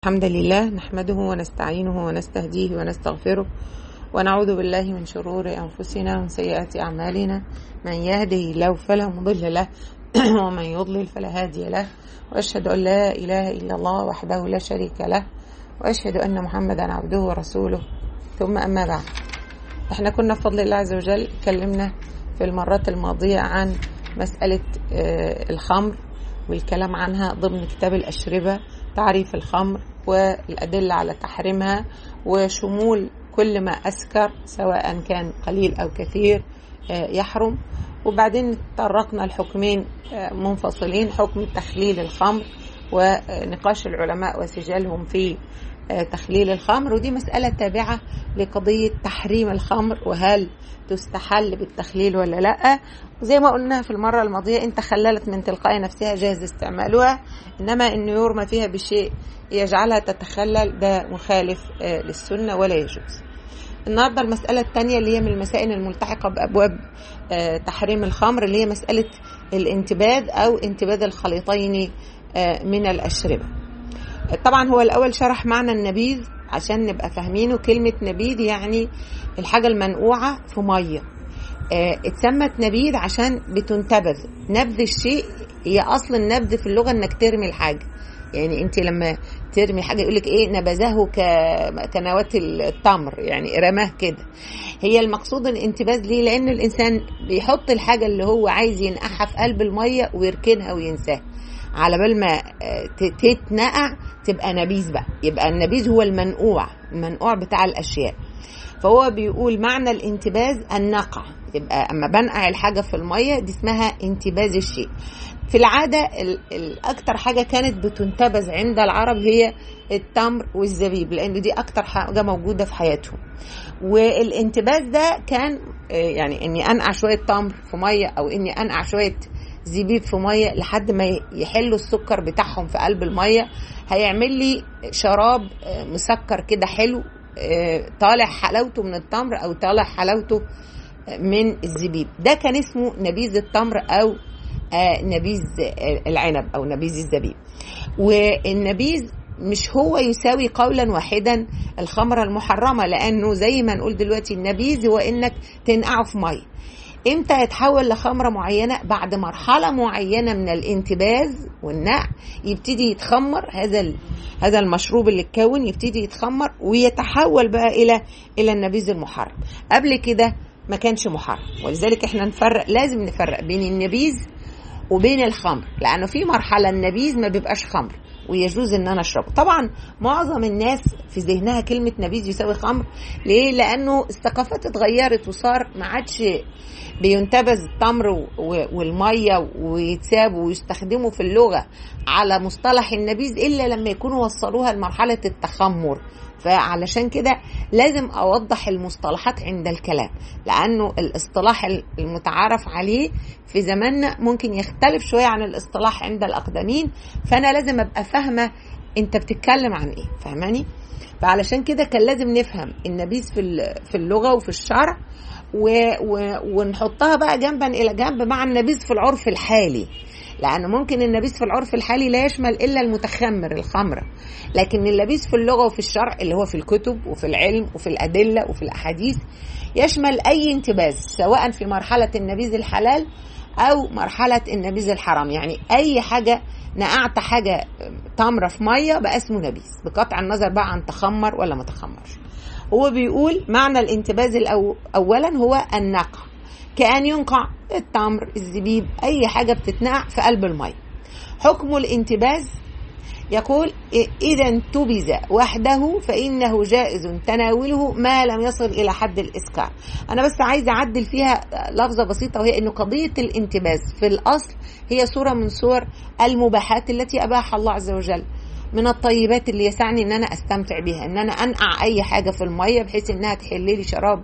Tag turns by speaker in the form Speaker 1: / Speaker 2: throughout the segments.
Speaker 1: الحمد لله نحمده ونستعينه ونستهديه ونستغفره ونعوذ بالله من شرور أنفسنا ومن سيئات أعمالنا من يهده الله فلا مضل له ومن يضلل فلا هادي له وأشهد أن لا إله إلا الله وحده لا شريك له وأشهد أن محمدا عبده ورسوله ثم أما بعد احنا كنا بفضل الله عز وجل اتكلمنا في المرات الماضية عن مسألة الخمر والكلام عنها ضمن كتاب الأشربة تعريف الخمر والأدلة على تحريمها وشمول كل ما أسكر سواء كان قليل أو كثير يحرم وبعدين طرقنا الحكمين منفصلين حكم تخليل الخمر ونقاش العلماء وسجالهم في تخليل الخمر ودي مسألة تابعة لقضية تحريم الخمر وهل تستحل بالتخليل ولا لا زي ما قلنا في المرة الماضية إن تخللت من تلقاء نفسها جاز استعمالها إنما إنه يرمى فيها بشيء يجعلها تتخلل ده مخالف للسنة ولا يجوز النهاردة المسألة الثانية اللي هي من المسائل الملتحقة بأبواب تحريم الخمر اللي هي مسألة الانتباد أو انتباد الخليطين من الأشربة طبعا هو الأول شرح معنى النبيذ عشان نبقى فاهمينه كلمة نبيذ يعني الحاجة المنقوعة في مية اتسمت نبيذ عشان بتنتبذ نبذ الشيء هي أصل النبذ في اللغة إنك ترمي الحاجة يعني انت لما ترمي حاجه يقول لك ايه نبذه كنواه التمر يعني رماه كده هي المقصود الانتباذ ليه لان الانسان بيحط الحاجه اللي هو عايز ينقعها في قلب الميه ويركنها وينساها على بال ما تتنقع تبقى نبيذ بقى يبقى النبيذ هو المنقوع المنقوع بتاع الاشياء فهو بيقول معنى الانتباذ النقع يبقى اما بنقع الحاجه في الميه دي اسمها انتباذ الشيء في العادة الأكتر حاجة كانت بتنتبذ عند العرب هي التمر والزبيب لأن دي أكتر حاجة موجودة في حياتهم والانتباذ ده كان يعني إني أنقع شوية تمر في مية أو إني أنقع شوية زبيب في مية لحد ما يحلوا السكر بتاعهم في قلب المية هيعمل لي شراب مسكر كده حلو طالع حلاوته من التمر أو طالع حلاوته من الزبيب ده كان اسمه نبيذ التمر أو نبيذ العنب او نبيذ الزبيب والنبيذ مش هو يساوي قولا واحدا الخمرة المحرمة لأنه زي ما نقول دلوقتي النبيذ هو إنك تنقعه في مية امتى يتحول لخمرة معينة بعد مرحلة معينة من الانتباذ والنقع يبتدي يتخمر هذا هذا المشروب اللي اتكون يبتدي يتخمر ويتحول بقى إلى إلى النبيذ المحرم قبل كده ما كانش محرم ولذلك احنا نفرق لازم نفرق بين النبيذ وبين الخمر لانه في مرحله النبيذ ما بيبقاش خمر ويجوز ان انا اشربه طبعا معظم الناس في ذهنها كلمه نبيذ يساوي خمر ليه لانه الثقافات اتغيرت وصار ما عادش بينتبذ التمر والميه ويتسابوا ويستخدموا في اللغه على مصطلح النبيذ الا لما يكونوا وصلوها لمرحله التخمر فعلشان كده لازم اوضح المصطلحات عند الكلام لانه الاصطلاح المتعارف عليه في زماننا ممكن يختلف شويه عن الاصطلاح عند الاقدمين فانا لازم ابقى فاهمه انت بتتكلم عن ايه فاهماني فعلشان كده كان لازم نفهم النبيذ في في اللغه وفي الشرع و و ونحطها بقى جنبا الى جنب مع النبيذ في العرف الحالي لأن ممكن النبيذ في العرف الحالي لا يشمل إلا المتخمر الخمرة لكن النبيذ في اللغة وفي الشرع اللي هو في الكتب وفي العلم وفي الأدلة وفي الأحاديث يشمل أي انتباذ سواء في مرحلة النبيذ الحلال أو مرحلة النبيذ الحرام يعني أي حاجة نقعت حاجة تمرة في مية بقى اسمه نبيذ بقطع النظر بقى عن تخمر ولا ما تخمرش هو بيقول معنى الانتباذ الأو أولا هو النقع كأن ينقع التمر الزبيب أي حاجة بتتنقع في قلب المية حكم الانتباذ يقول إذا انتبذ وحده فإنه جائز تناوله ما لم يصل إلى حد الإسكار أنا بس عايزة أعدل فيها لفظة بسيطة وهي أن قضية الانتباذ في الأصل هي صورة من صور المباحات التي أباح الله عز وجل من الطيبات اللي يسعني ان انا استمتع بيها ان انا انقع اي حاجه في الميه بحيث انها تحل لي شراب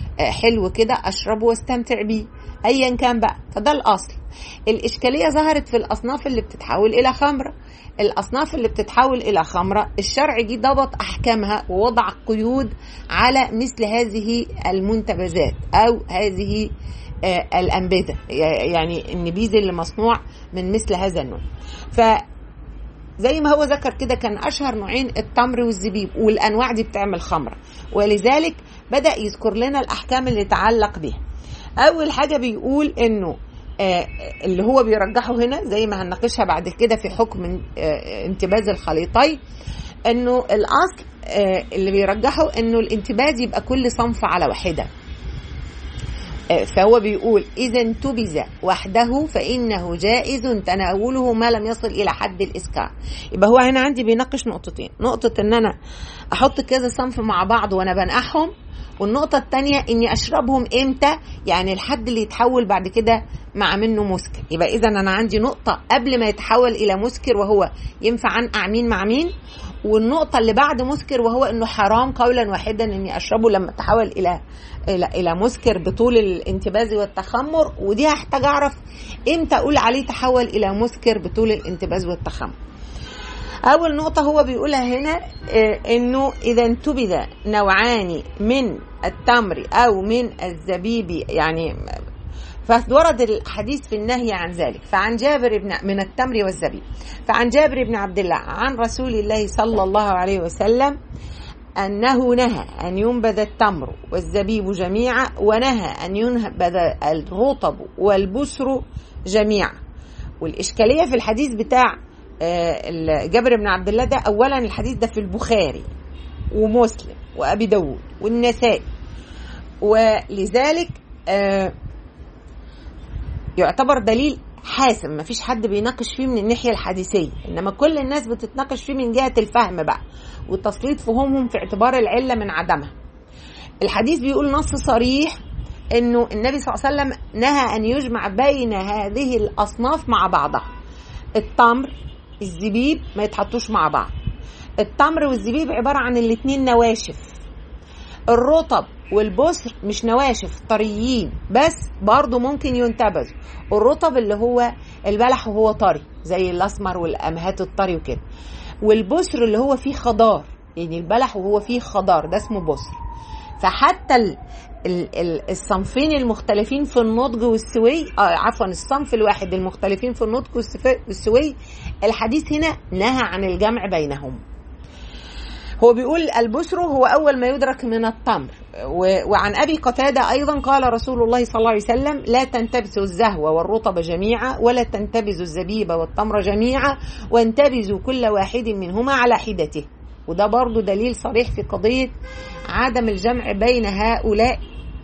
Speaker 1: حلو كده اشربه واستمتع بيه ايا كان بقى فده الاصل الاشكاليه ظهرت في الاصناف اللي بتتحول الى خمره الاصناف اللي بتتحول الى خمره الشرع جه ضبط احكامها ووضع قيود على مثل هذه المنتبذات او هذه الانبذه يعني النبيذ اللي مصنوع من مثل هذا النوع ف زي ما هو ذكر كده كان اشهر نوعين التمر والزبيب والانواع دي بتعمل خمره ولذلك بدا يذكر لنا الاحكام اللي يتعلق بها اول حاجه بيقول انه آه اللي هو بيرجحه هنا زي ما هنناقشها بعد كده في حكم آه انتباز الخليطين انه الاصل آه اللي بيرجحه انه الانتباز يبقى كل صنف على واحده فهو بيقول إذا انتبذ وحده فإنه جائز تناوله ما لم يصل إلى حد الإسكار يبقى هو هنا عندي بيناقش نقطتين نقطة إن أنا أحط كذا صنف مع بعض وأنا بنقعهم والنقطة الثانية إني أشربهم إمتى يعني الحد اللي يتحول بعد كده مع منه مسكر يبقى إذا أنا عندي نقطة قبل ما يتحول إلى مسكر وهو ينفع أنقع مين مع مين والنقطة اللي بعد مسكر وهو انه حرام قولا واحدا اني اشربه لما تحول الى الى الى مسكر بطول الانتباز والتخمر ودي هحتاج اعرف امتى اقول عليه تحول الى مسكر بطول الانتباز والتخمر. اول نقطة هو بيقولها هنا انه اذا انتبذ نوعان من التمر او من الزبيب يعني فورد الحديث في النهي عن ذلك فعن جابر بن من التمر والزبيب فعن جابر بن عبد الله عن رسول الله صلى الله عليه وسلم أنه نهى أن ينبذ التمر والزبيب جميعا ونهى أن ينبذ الرطب والبسر جميعا والإشكالية في الحديث بتاع جابر بن عبد الله ده أولا الحديث ده في البخاري ومسلم وأبي داود والنسائي ولذلك يعتبر دليل حاسم ما فيش حد بيناقش فيه من الناحيه الحديثيه انما كل الناس بتتناقش فيه من جهه الفهم بقى وتسليط فهمهم في اعتبار العله من عدمها الحديث بيقول نص صريح انه النبي صلى الله عليه وسلم نهى ان يجمع بين هذه الاصناف مع بعضها التمر الزبيب ما يتحطوش مع بعض التمر والزبيب عباره عن الاتنين نواشف الرطب والبسر مش نواشف طريين بس برضو ممكن ينتبذوا الرطب اللي هو البلح وهو طري زي الاسمر والامهات الطري وكده والبسر اللي هو فيه خضار يعني البلح وهو فيه خضار ده اسمه بسر فحتى ال ال ال الصنفين المختلفين في النضج والسوي آه عفوا الصنف الواحد المختلفين في النضج والسوي الحديث هنا نهى عن الجمع بينهم هو بيقول البسر هو أول ما يدرك من التمر وعن أبي قتادة أيضا قال رسول الله صلى الله عليه وسلم لا تنتبسوا الزهو والرطب جميعا ولا تنتبذوا الزبيب والتمر جميعا وانتبذوا كل واحد منهما على حدته وده برضو دليل صريح في قضية عدم الجمع بين هؤلاء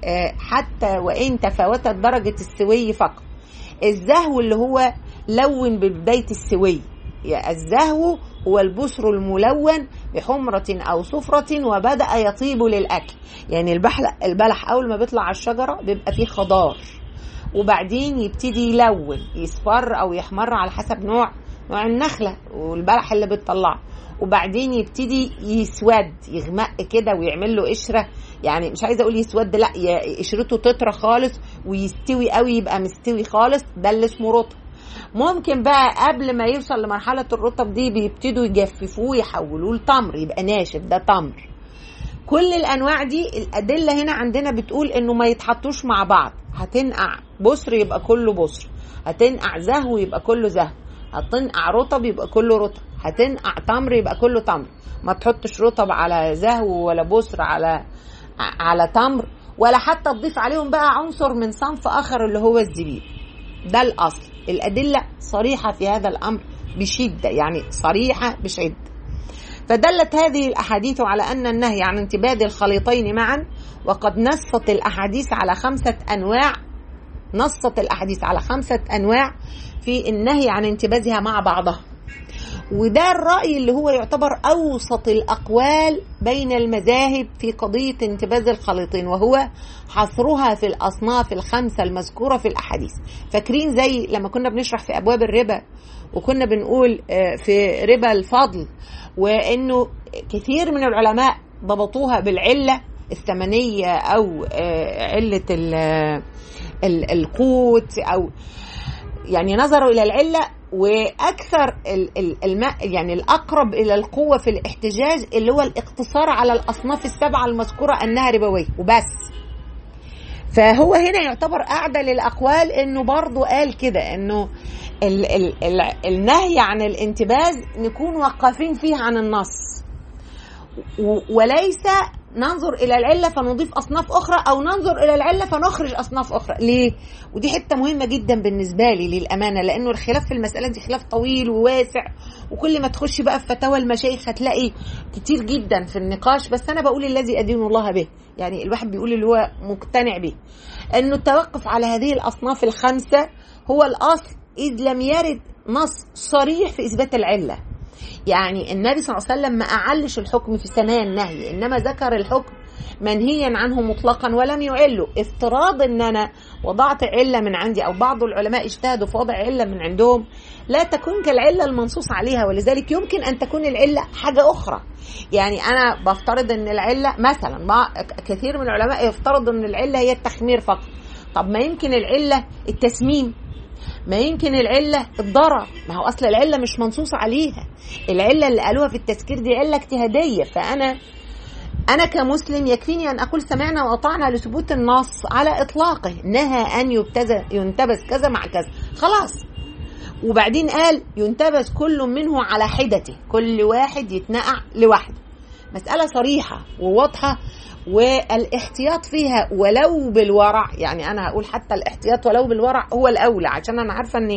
Speaker 1: حتى وإن تفاوتت درجة السوي فقط الزهو اللي هو لون ببداية السوي يعني الزهو هو البسر الملون بحمرة أو صفرة وبدأ يطيب للأكل يعني البلح, البلح أول ما بيطلع على الشجرة بيبقى فيه خضار وبعدين يبتدي يلون يصفر أو يحمر على حسب نوع نوع النخلة والبلح اللي بتطلعه وبعدين يبتدي يسود يغمق كده ويعمل له قشره يعني مش عايزه اقول يسود لا قشرته تطرى خالص ويستوي قوي يبقى مستوي خالص ده اللي اسمه رطب ممكن بقى قبل ما يوصل لمرحله الرطب دي بيبتدوا يجففوه يحولوه لتمر يبقى ناشف ده تمر كل الانواع دي الادله هنا عندنا بتقول انه ما يتحطوش مع بعض هتنقع بصر يبقى كله بصر هتنقع زهو يبقى كله زهو هتنقع رطب يبقى كله رطب هتنقع تمر يبقى كله تمر ما تحطش رطب على زهو ولا بصر على على تمر ولا حتى تضيف عليهم بقى عنصر من صنف اخر اللي هو الزبيب ده الاصل الادله صريحه في هذا الامر بشده يعني صريحه بشده فدلت هذه الاحاديث على ان النهي عن انتباد الخليطين معا وقد نصت الاحاديث على خمسه انواع نصت الاحاديث على خمسه انواع في النهي عن انتباذها مع بعضها وده الرأي اللي هو يعتبر أوسط الأقوال بين المذاهب في قضية انتباذ الخليطين وهو حصرها في الأصناف الخمسة المذكورة في الأحاديث فاكرين زي لما كنا بنشرح في أبواب الربا وكنا بنقول في ربا الفضل وأنه كثير من العلماء ضبطوها بالعلة الثمنية أو علة القوت أو يعني نظروا إلى العلة واكثر الماء يعني الاقرب الى القوه في الاحتجاج اللي هو الاقتصار على الاصناف السبعه المذكوره انها ربويه وبس فهو هنا يعتبر اعدل الاقوال انه برضه قال كده انه ال ال ال النهي عن الانتباز نكون وقافين فيه عن النص و- وليس ننظر الى العله فنضيف اصناف اخرى او ننظر الى العله فنخرج اصناف اخرى ليه ودي حته مهمه جدا بالنسبه لي للامانه لانه الخلاف في المساله دي خلاف طويل وواسع وكل ما تخش بقى في فتاوى المشايخ هتلاقي كتير جدا في النقاش بس انا بقول الذي ادين الله به يعني الواحد بيقول اللي هو مقتنع به انه التوقف على هذه الاصناف الخمسه هو الاصل اذ لم يرد نص صريح في اثبات العله يعني النبي صلى الله عليه وسلم ما أعلش الحكم في ثنايا النهي إنما ذكر الحكم منهيا عنه مطلقا ولم يعله افتراض ان انا وضعت عله من عندي او بعض العلماء اجتهدوا في وضع عله من عندهم لا تكون كالعله المنصوص عليها ولذلك يمكن ان تكون العله حاجه اخرى يعني انا بفترض ان العله مثلا مع كثير من العلماء يفترضوا ان العله هي التخمير فقط طب ما يمكن العله التسميم ما يمكن العله الضرر ما هو اصل العله مش منصوص عليها العله اللي قالوها في التذكير دي عله اجتهاديه فانا انا كمسلم يكفيني ان اقول سمعنا واطعنا لثبوت النص على اطلاقه نهى ان يبتز ينتبذ كذا مع كذا خلاص وبعدين قال ينتبذ كل منه على حدته كل واحد يتنقع لوحده مسألة صريحة وواضحة والاحتياط فيها ولو بالورع يعني أنا هقول حتى الاحتياط ولو بالورع هو الأولى عشان أنا عارفة أن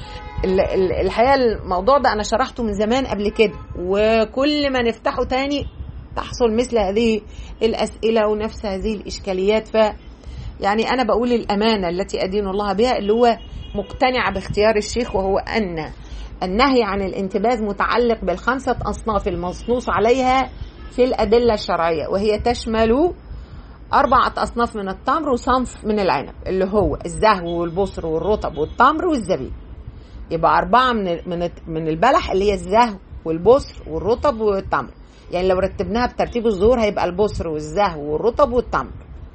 Speaker 1: ال- ال- الحقيقة الموضوع ده أنا شرحته من زمان قبل كده وكل ما نفتحه تاني تحصل مثل هذه الأسئلة ونفس هذه الإشكاليات ف يعني أنا بقول الأمانة التي أدين الله بها اللي هو مقتنع باختيار الشيخ وهو أن النهي عن الانتباذ متعلق بالخمسة أصناف المنصوص عليها في الأدلة الشرعية وهي تشمل أربعة أصناف من التمر وصنف من العنب اللي هو الزهو والبصر والرطب والتمر والزبيب يبقى أربعة من من من البلح اللي هي الزهو والبصر والرطب والتمر يعني لو رتبناها بترتيب الظهور هيبقى البصر والزهو والرطب والتمر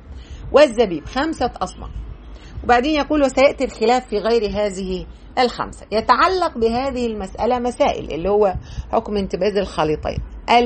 Speaker 1: والزبيب خمسة أصناف وبعدين يقول وسيأتي الخلاف في غير هذه الخمسة يتعلق بهذه المسألة مسائل اللي هو حكم انتباذ الخليطين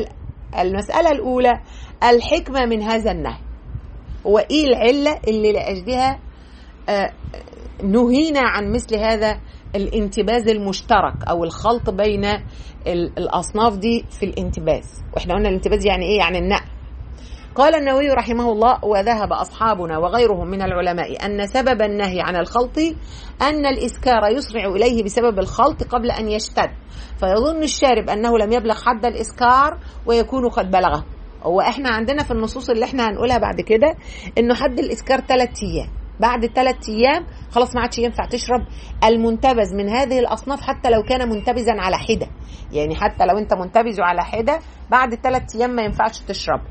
Speaker 1: المسألة الأولى الحكمة من هذا النهي هو إيه العلة اللي لأجلها آه، نهينا عن مثل هذا الانتباذ المشترك أو الخلط بين ال- الأصناف دي في الانتباذ وإحنا قلنا الانتباذ يعني إيه يعني النقل قال النووي رحمه الله وذهب أصحابنا وغيرهم من العلماء أن سبب النهي عن الخلط أن الإسكار يسرع إليه بسبب الخلط قبل أن يشتد فيظن الشارب أنه لم يبلغ حد الإسكار ويكون قد بلغه هو احنا عندنا في النصوص اللي احنا هنقولها بعد كده انه حد الاسكار ثلاث ايام بعد ثلاث ايام خلاص ما عادش ينفع تشرب المنتبذ من هذه الاصناف حتى لو كان منتبذا على حده يعني حتى لو انت منتبذ على حده بعد ثلاث ايام ما ينفعش تشرب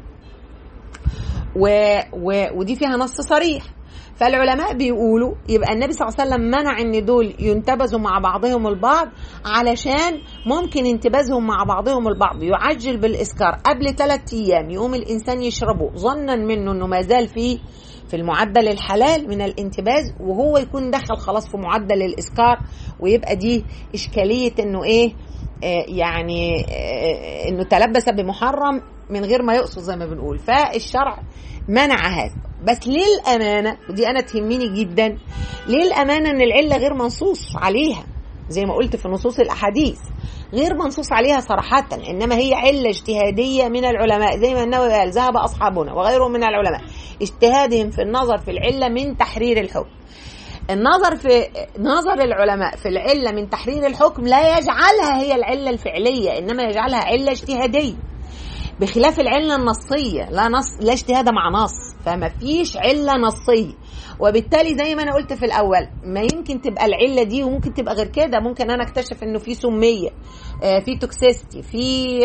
Speaker 1: و... و... ودي فيها نص صريح فالعلماء بيقولوا يبقى النبي صلى الله عليه وسلم منع ان دول ينتبذوا مع بعضهم البعض علشان ممكن انتباذهم مع بعضهم البعض يعجل بالاسكار قبل ثلاث ايام يقوم الانسان يشربه ظنا منه انه ما زال في في المعدل الحلال من الانتباذ وهو يكون دخل خلاص في معدل الاسكار ويبقى دي اشكاليه انه ايه آه يعني آه انه تلبس بمحرم من غير ما يقصد زي ما بنقول فالشرع منع هذا بس ليه الامانه ودي انا تهمني جدا ليه الامانه ان العله غير منصوص عليها زي ما قلت في نصوص الاحاديث غير منصوص عليها صراحة إنما هي علة اجتهادية من العلماء زي ما النووي قال ذهب أصحابنا وغيرهم من العلماء اجتهادهم في النظر في العلة من تحرير الحكم النظر في نظر العلماء في العلة من تحرير الحكم لا يجعلها هي العلة الفعلية إنما يجعلها علة اجتهادية بخلاف العله النصيه لا نص لا اجتهاد مع نص فما فيش عله نصيه وبالتالي زي ما انا قلت في الاول ما يمكن تبقى العله دي وممكن تبقى غير كده ممكن انا اكتشف انه في سميه في توكسيستي في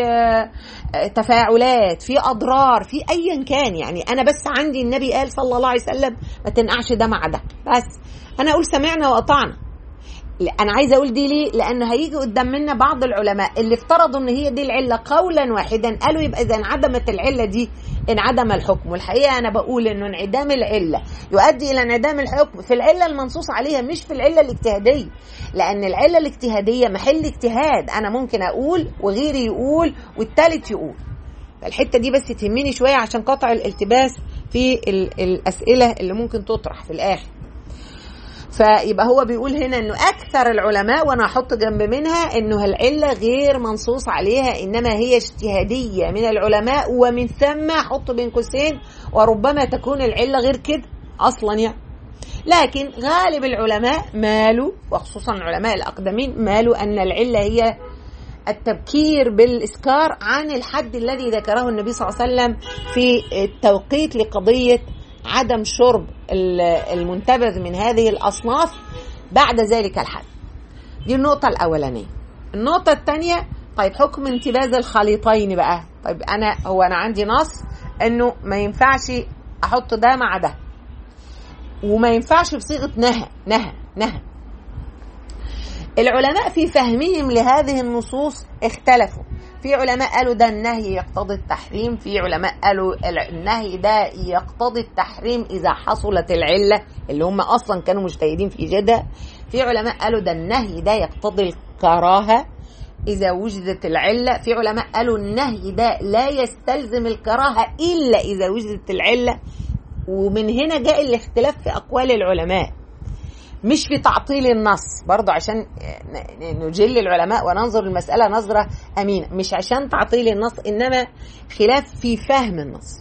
Speaker 1: تفاعلات في اضرار في ايا كان يعني انا بس عندي النبي قال صلى الله عليه وسلم ما تنقعش ده مع ده بس انا اقول سمعنا واطعنا انا عايزه اقول دي ليه لان هيجي قدام منا بعض العلماء اللي افترضوا ان هي دي العله قولا واحدا قالوا يبقى اذا انعدمت العله دي انعدم الحكم والحقيقه انا بقول انه انعدام العله يؤدي الى انعدام الحكم في العله المنصوص عليها مش في العله الاجتهاديه لان العله الاجتهاديه محل اجتهاد انا ممكن اقول وغيري يقول والتالت يقول فالحته دي بس تهمني شويه عشان قطع الالتباس في الاسئله اللي ممكن تطرح في الاخر فيبقى هو بيقول هنا انه اكثر العلماء وانا احط جنب منها انه العله غير منصوص عليها انما هي اجتهاديه من العلماء ومن ثم احط بين قوسين وربما تكون العله غير كده اصلا يعني لكن غالب العلماء مالوا وخصوصا العلماء الاقدمين مالوا ان العله هي التبكير بالإسكار عن الحد الذي ذكره النبي صلى الله عليه وسلم في التوقيت لقضية عدم شرب المنتبذ من هذه الأصناف بعد ذلك الحد دي النقطة الأولانية النقطة الثانية طيب حكم انتباذ الخليطين بقى طيب أنا هو أنا عندي نص إنه ما ينفعش أحط ده مع ده وما ينفعش بصيغة نهى نهى نهى العلماء في فهمهم لهذه النصوص اختلفوا في علماء قالوا ده النهي يقتضي التحريم في علماء قالوا النهي ده يقتضي التحريم اذا حصلت العله اللي هم اصلا كانوا مجتهدين في جده في علماء قالوا ده النهي ده يقتضي الكراهه اذا وجدت العله في علماء قالوا النهي ده لا يستلزم الكراهه الا اذا وجدت العله ومن هنا جاء الاختلاف في اقوال العلماء مش في تعطيل النص برضو عشان نجل العلماء وننظر المسألة نظرة أمينة مش عشان تعطيل النص إنما خلاف في فهم النص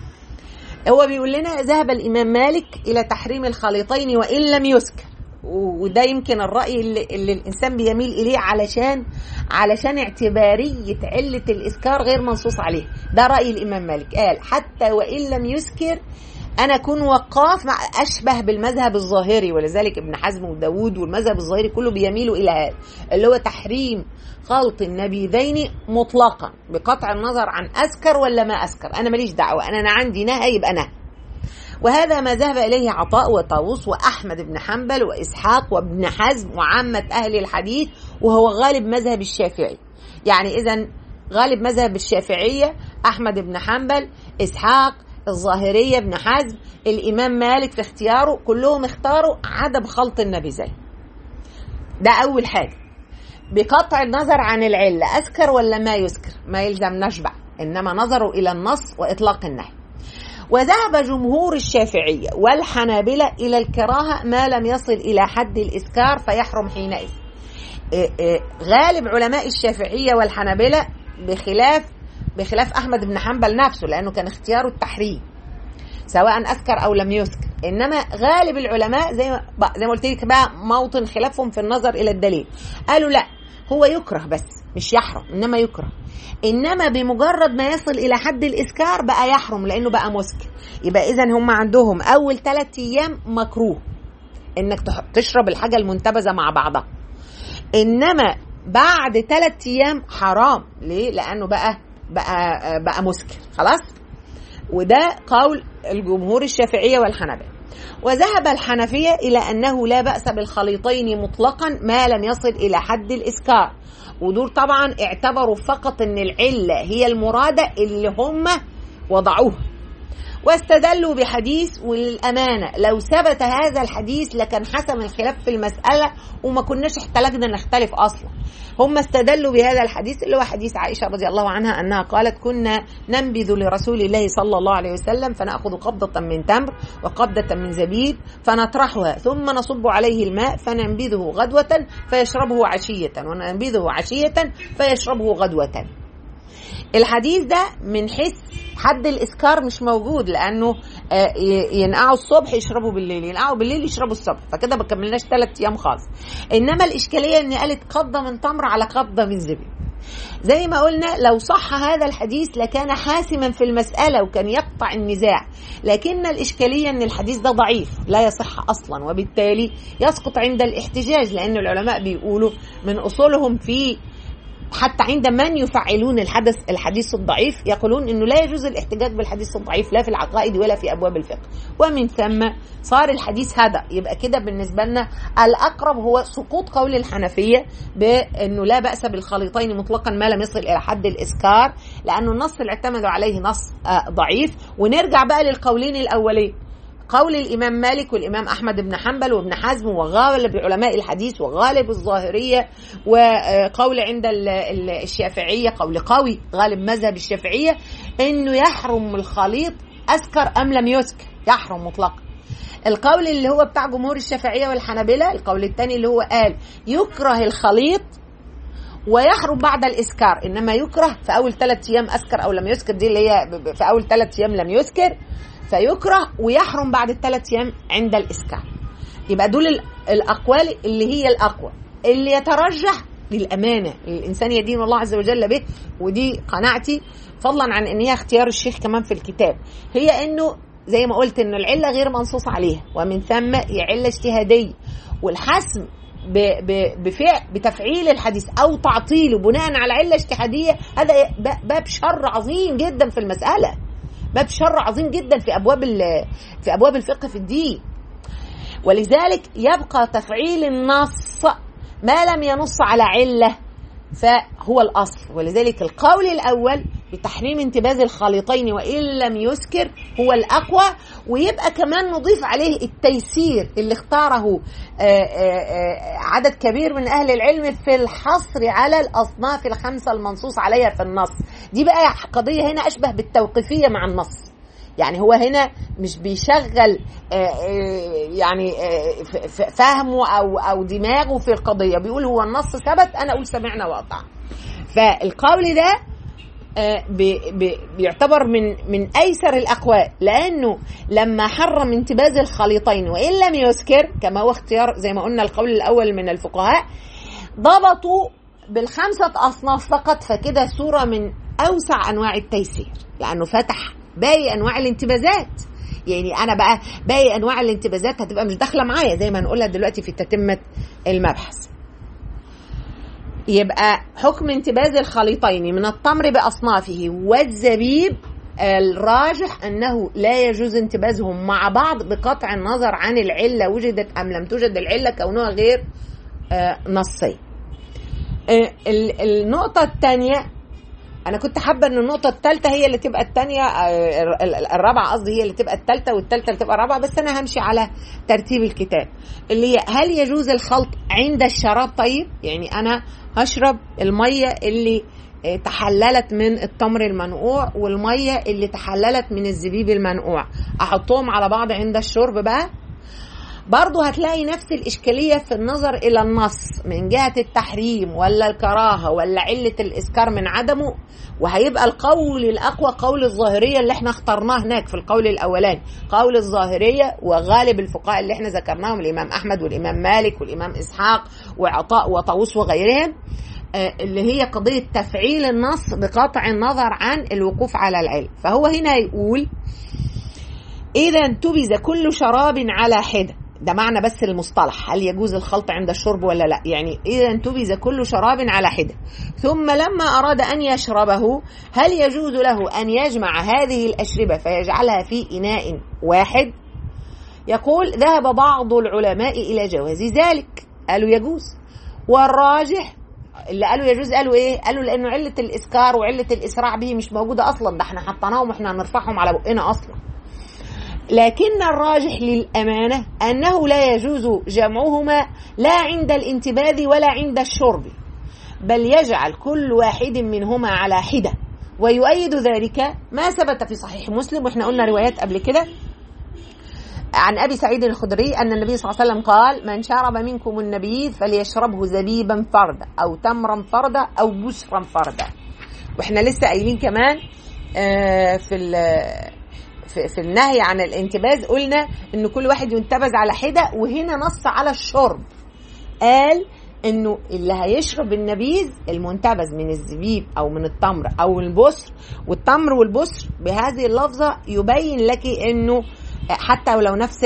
Speaker 1: هو بيقول لنا ذهب الإمام مالك إلى تحريم الخليطين وإن لم يسكر وده يمكن الرأي اللي, اللي الإنسان بيميل إليه علشان علشان اعتبارية علة الإسكار غير منصوص عليه ده رأي الإمام مالك قال حتى وإن لم يسكر انا اكون وقاف مع اشبه بالمذهب الظاهري ولذلك ابن حزم وداود والمذهب الظاهري كله بيميلوا الى هذا اللي هو تحريم خلط النبيذين مطلقا بقطع النظر عن اسكر ولا ما اسكر انا ماليش دعوه انا, أنا عندي نهى يبقى نهى وهذا ما ذهب إليه عطاء وطاووس وأحمد بن حنبل وإسحاق وابن حزم وعامة أهل الحديث وهو غالب مذهب الشافعي يعني إذا غالب مذهب الشافعية أحمد بن حنبل إسحاق الظاهرية ابن حزم الإمام مالك في اختياره كلهم اختاروا عدم خلط النبيذين ده أول حاجة بقطع النظر عن العلة أسكر ولا ما يسكر ما يلزم نشبع إنما نظروا إلى النص وإطلاق النهي وذهب جمهور الشافعية والحنابلة إلى الكراهة ما لم يصل إلى حد الإسكار فيحرم حينئذ غالب علماء الشافعية والحنابلة بخلاف بخلاف احمد بن حنبل نفسه لانه كان اختياره التحريم سواء اسكر او لم يسكر انما غالب العلماء زي ما زي ما قلت لك بقى موطن خلافهم في النظر الى الدليل قالوا لا هو يكره بس مش يحرم انما يكره انما بمجرد ما يصل الى حد الاسكار بقى يحرم لانه بقى مسكر يبقى اذا هم عندهم اول ثلاثة ايام مكروه انك تشرب الحاجه المنتبذه مع بعضها انما بعد ثلاثة ايام حرام ليه لانه بقى بقى بقى مسكر خلاص وده قول الجمهور الشافعيه والحنابله وذهب الحنفيه الى انه لا باس بالخليطين مطلقا ما لم يصل الى حد الاسكار ودول طبعا اعتبروا فقط ان العله هي المراده اللي هم وضعوها واستدلوا بحديث والأمانة لو ثبت هذا الحديث لكان حسم الخلاف في المسألة وما كناش احتلجنا نختلف أصلا هم استدلوا بهذا الحديث اللي هو حديث عائشة رضي الله عنها أنها قالت كنا ننبذ لرسول الله صلى الله عليه وسلم فنأخذ قبضة من تمر وقبضة من زبيب فنطرحها ثم نصب عليه الماء فننبذه غدوة فيشربه عشية وننبذه عشية فيشربه غدوة الحديث ده من حيث حد الاسكار مش موجود لانه ينقعوا الصبح يشربوا بالليل ينقعوا بالليل يشربوا الصبح فكده ما كملناش ثلاث ايام خالص انما الاشكاليه ان قالت قبضه من تمر على قبضه من زبيب زي ما قلنا لو صح هذا الحديث لكان حاسما في المسألة وكان يقطع النزاع لكن الإشكالية أن الحديث ده ضعيف لا يصح أصلا وبالتالي يسقط عند الاحتجاج لأن العلماء بيقولوا من أصولهم في حتى عند من يفعلون الحدث الحديث الضعيف يقولون انه لا يجوز الاحتجاج بالحديث الضعيف لا في العقائد ولا في ابواب الفقه ومن ثم صار الحديث هذا يبقى كده بالنسبه لنا الاقرب هو سقوط قول الحنفيه بانه لا باس بالخليطين مطلقا ما لم يصل الى حد الاسكار لانه النص اللي اعتمدوا عليه نص ضعيف ونرجع بقى للقولين الاولين قول الإمام مالك والإمام أحمد بن حنبل وابن حزم وغالب علماء الحديث وغالب الظاهرية وقول عند الشافعية قول قوي غالب مذهب الشافعية إنه يحرم الخليط أسكر أم لم يسكر يحرم مطلقا القول اللي هو بتاع جمهور الشافعيه والحنابله القول الثاني اللي هو قال يكره الخليط ويحرم بعد الاسكار انما يكره في اول ثلاث ايام اسكر او لم يسكر دي اللي هي في اول ثلاث ايام لم يسكر فيكره ويحرم بعد الثلاث ايام عند الاسكار يبقى دول الاقوال اللي هي الاقوى اللي يترجح للامانه الانسان يدين الله عز وجل به ودي قناعتي فضلا عن ان هي اختيار الشيخ كمان في الكتاب هي انه زي ما قلت ان العله غير منصوص عليها ومن ثم هي عله اجتهاديه والحسم بفعل بتفعيل الحديث او تعطيله بناء على عله اجتهاديه هذا باب شر عظيم جدا في المساله باب شر عظيم جدا في ابواب في ابواب الفقه في الدين ولذلك يبقى تفعيل النص ما لم ينص على عله فهو الاصل ولذلك القول الاول بتحريم انتباز الخليطين وان لم يسكر هو الاقوى ويبقى كمان نضيف عليه التيسير اللي اختاره عدد كبير من اهل العلم في الحصر على الاصناف الخمسه المنصوص عليها في النص دي بقى قضيه هنا اشبه بالتوقيفيه مع النص يعني هو هنا مش بيشغل يعني فهمه او او دماغه في القضيه بيقول هو النص ثبت انا اقول سمعنا واطعنا فالقول ده بيعتبر من من ايسر الاقوال لانه لما حرم انتباز الخليطين وان لم يسكر كما هو اختيار زي ما قلنا القول الاول من الفقهاء ضبطوا بالخمسه اصناف فقط فكده صوره من اوسع انواع التيسير لانه فتح باقي انواع الانتبازات يعني انا بقى باقي انواع الانتبازات هتبقى مش داخله معايا زي ما هنقولها دلوقتي في تتمه المبحث يبقى حكم انتباز الخليطين من التمر باصنافه والزبيب الراجح انه لا يجوز انتبازهم مع بعض بقطع النظر عن العله وجدت ام لم توجد العله كونها غير نصيه النقطه الثانيه انا كنت حابه ان النقطه الثالثه هي اللي تبقى الثانيه الرابعه قصدي هي اللي تبقى الثالثه والثالثه اللي تبقى الرابعه بس انا همشي على ترتيب الكتاب اللي هي هل يجوز الخلط عند الشراب طيب يعني انا هشرب الميه اللي تحللت من التمر المنقوع والميه اللي تحللت من الزبيب المنقوع احطهم على بعض عند الشرب بقى برضه هتلاقي نفس الإشكالية في النظر إلى النص من جهة التحريم ولا الكراهة ولا علة الإسكار من عدمه وهيبقى القول الأقوى قول الظاهرية اللي احنا اخترناه هناك في القول الأولاني قول الظاهرية وغالب الفقهاء اللي احنا ذكرناهم الإمام أحمد والإمام مالك والإمام إسحاق وعطاء وطاووس وغيرهم اللي هي قضية تفعيل النص بقطع النظر عن الوقوف على العلم فهو هنا يقول إذا انتبذ كل شراب على حدة ده معنى بس المصطلح هل يجوز الخلط عند الشرب ولا لا يعني إذا انتبذ كل شراب على حدة ثم لما أراد أن يشربه هل يجوز له أن يجمع هذه الأشربة فيجعلها في إناء واحد يقول ذهب بعض العلماء إلى جواز ذلك قالوا يجوز والراجح اللي قالوا يجوز قالوا ايه قالوا لانه عله الاسكار وعله الاسراع به مش موجوده اصلا ده احنا حطيناهم واحنا هنرفعهم على بقنا اصلا لكن الراجح للأمانة أنه لا يجوز جمعهما لا عند الانتباذ ولا عند الشرب بل يجعل كل واحد منهما على حدة ويؤيد ذلك ما ثبت في صحيح مسلم واحنا قلنا روايات قبل كده عن ابي سعيد الخدري ان النبي صلى الله عليه وسلم قال من شرب منكم النبيذ فليشربه زبيبا فردا او تمرا فردا او بسرا فردا واحنا لسه قايلين كمان في في, في النهي عن الانتباز قلنا ان كل واحد ينتبذ على حده وهنا نص على الشرب قال انه اللي هيشرب النبيذ المنتبذ من الزبيب او من التمر او البسر والتمر والبسر بهذه اللفظه يبين لك انه حتى ولو نفس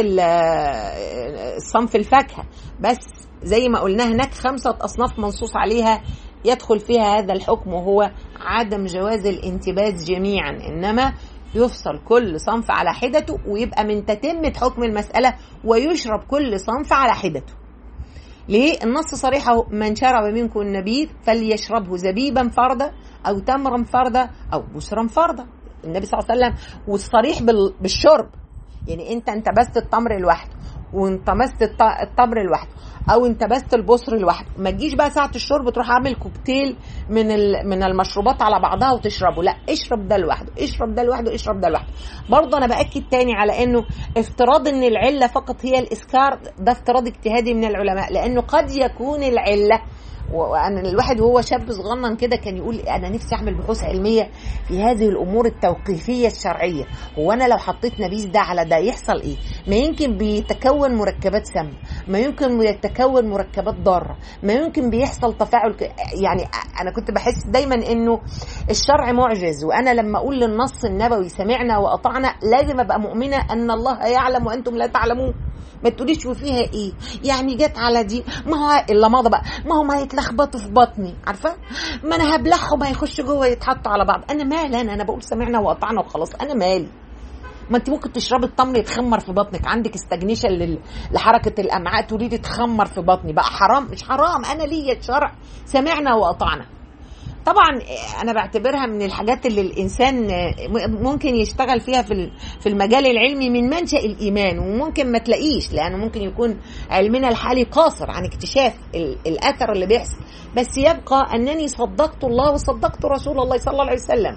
Speaker 1: الصنف الفاكهه بس زي ما قلنا هناك خمسه اصناف منصوص عليها يدخل فيها هذا الحكم وهو عدم جواز الانتباز جميعا انما يفصل كل صنف على حدته ويبقى من تتمة حكم المسألة ويشرب كل صنف على حدته ليه؟ النص صريح من شرب منكم النبيذ فليشربه زبيبا فردا أو تمرا فردا أو بسرا فردا النبي صلى الله عليه وسلم والصريح بالشرب يعني انت انتبذت التمر لوحده وانتبست الط- التمر لوحده او انتبست البصر لوحده ما تجيش بقى ساعه الشرب تروح عامل كوكتيل من ال- من المشروبات على بعضها وتشربه لا اشرب ده لوحده اشرب ده لوحده اشرب ده لوحده برضه انا باكد تاني على انه افتراض ان العله فقط هي الاسكار ده افتراض اجتهادي من العلماء لانه قد يكون العله وانا الواحد وهو شاب صغنن كده كان يقول انا نفسي اعمل بحوث علميه في هذه الامور التوقيفيه الشرعيه هو انا لو حطيت نبيذ ده على ده يحصل ايه ما يمكن بيتكون مركبات سم ما يمكن بيتكون مركبات ضاره ما يمكن بيحصل تفاعل ك... يعني انا كنت بحس دايما انه الشرع معجز وانا لما اقول للنص النبوي سمعنا واطعنا لازم ابقى مؤمنه ان الله يعلم وانتم لا تعلمون ما تقوليش وفيها ايه يعني جت على دي ما هو الا ماضى بقى ما هو ما يتلخبطوا في بطني عارفه ما انا هبلعهم هيخش جوه يتحطوا على بعض انا مالي انا انا بقول سمعنا واطعنا وخلاص انا مالي ما انت ممكن تشربي التمر يتخمر في بطنك عندك استجنيشن لل... لحركه الامعاء تقولي لي تخمر في بطني بقى حرام مش حرام انا ليا شرع سمعنا واطعنا طبعا انا بعتبرها من الحاجات اللي الانسان ممكن يشتغل فيها في في المجال العلمي من منشا الايمان وممكن ما تلاقيش لانه ممكن يكون علمنا الحالي قاصر عن اكتشاف الاثر اللي بيحصل بس يبقى انني صدقت الله وصدقت رسول الله صلى الله عليه وسلم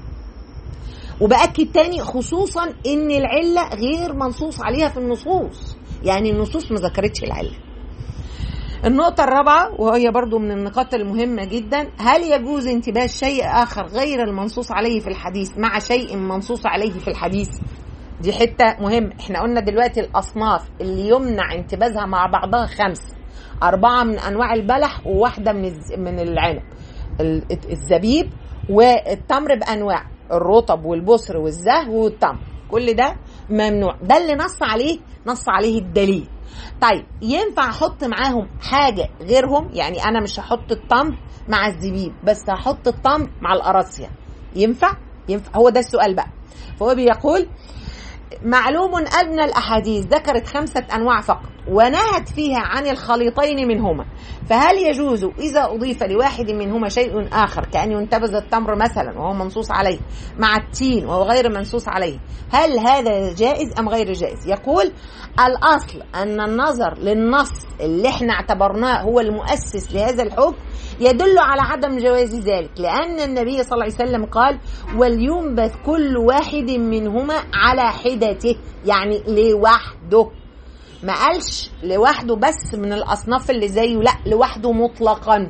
Speaker 1: وباكد تاني خصوصا ان العله غير منصوص عليها في النصوص يعني النصوص ما ذكرتش العله النقطة الرابعة وهي برضو من النقاط المهمة جدا هل يجوز انتباه شيء آخر غير المنصوص عليه في الحديث مع شيء منصوص عليه في الحديث دي حتة مهم احنا قلنا دلوقتي الأصناف اللي يمنع انتباهها مع بعضها خمسة أربعة من أنواع البلح وواحدة من من العنب الزبيب والتمر بأنواع الرطب والبصر والزهو والتمر كل ده ممنوع ده اللي نص عليه نص عليه الدليل طيب ينفع احط معاهم حاجه غيرهم يعني انا مش هحط التمر مع الزبيب بس هحط التمر مع القراصيه ينفع ينفع هو ده السؤال بقى فهو بيقول معلوم أن الأحاديث ذكرت خمسة أنواع فقط ونهت فيها عن الخليطين منهما فهل يجوز إذا أضيف لواحد منهما شيء آخر كأن ينتبذ التمر مثلا وهو منصوص عليه مع التين وهو غير منصوص عليه هل هذا جائز أم غير جائز يقول الأصل أن النظر للنص اللي احنا اعتبرناه هو المؤسس لهذا الحكم يدل على عدم جواز ذلك لأن النبي صلى الله عليه وسلم قال ولينبذ كل واحد منهما على حدته يعني لوحده ما قالش لوحده بس من الأصناف اللي زيه لا لوحده مطلقا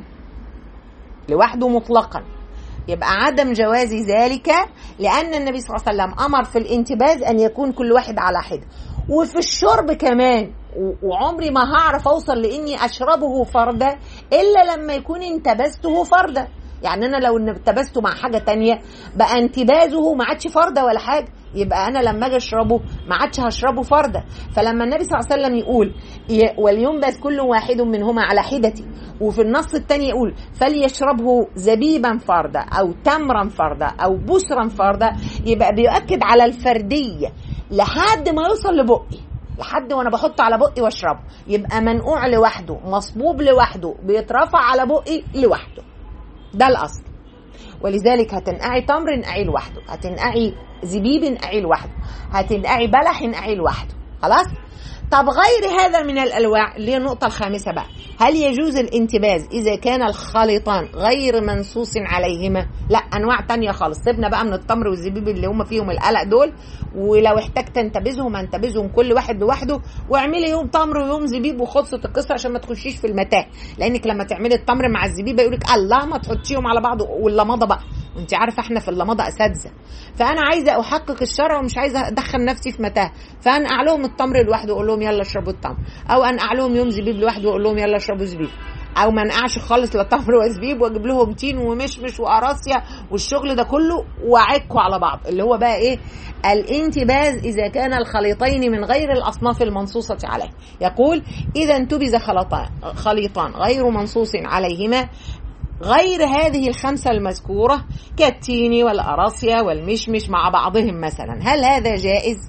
Speaker 1: لوحده مطلقا يبقى عدم جواز ذلك لأن النبي صلى الله عليه وسلم أمر في الانتباذ أن يكون كل واحد على حدة وفي الشرب كمان وعمري ما هعرف اوصل لاني اشربه فردا الا لما يكون انتبذته فردا يعني انا لو انتبذته مع حاجه تانية بقى انتباذه ما عادش فرده ولا حاجه يبقى انا لما اجي اشربه ما عادش هشربه فرده فلما النبي صلى الله عليه وسلم يقول ولينبذ كل واحد منهما على حدتي وفي النص الثاني يقول فليشربه زبيبا فردا او تمرا فردا او بسرا فردا يبقى بيؤكد على الفرديه لحد ما يوصل لبقي لحد وانا بحطه على بقي واشربه يبقى منقوع لوحده مصبوب لوحده بيترفع على بقي لوحده ده الاصل ولذلك هتنقعي تمر انقعي لوحده هتنقعي زبيب انقعي لوحده هتنقعي بلح انقعي لوحده خلاص طب غير هذا من الالواع اللي هي النقطه الخامسه بقى هل يجوز الانتباذ اذا كان الخليطان غير منصوص عليهما لا انواع تانية خالص سيبنا بقى من التمر والزبيب اللي هم فيهم القلق دول ولو احتجت تنتبذهم انتبذهم كل واحد لوحده واعملي يوم تمر ويوم زبيب وخلصت القصه عشان ما تخشيش في المتاه لانك لما تعملي التمر مع الزبيب يقول لك الله ما تحطيهم على بعض واللمضه بقى وانت عارفه احنا في اللمضه اساتذه فانا عايزه احقق الشرع ومش عايزه ادخل نفسي في متاه فانقع لهم التمر لوحده واقول لهم يلا اشربوا التمر او انقع لهم يوم زبيب لوحده واقول لهم يلا اشربوا زبيب او ما انقعش خالص لا تمر وزبيب واجيب لهم تين ومشمش وقراصيا والشغل ده كله واعكوا على بعض اللي هو بقى ايه الانتباذ اذا كان الخليطين من غير الاصناف المنصوصه عليه يقول اذا انتبذ خلطان خليطان غير منصوص عليهما غير هذه الخمسة المذكورة كالتين والأراصيا والمشمش مع بعضهم مثلا هل هذا جائز؟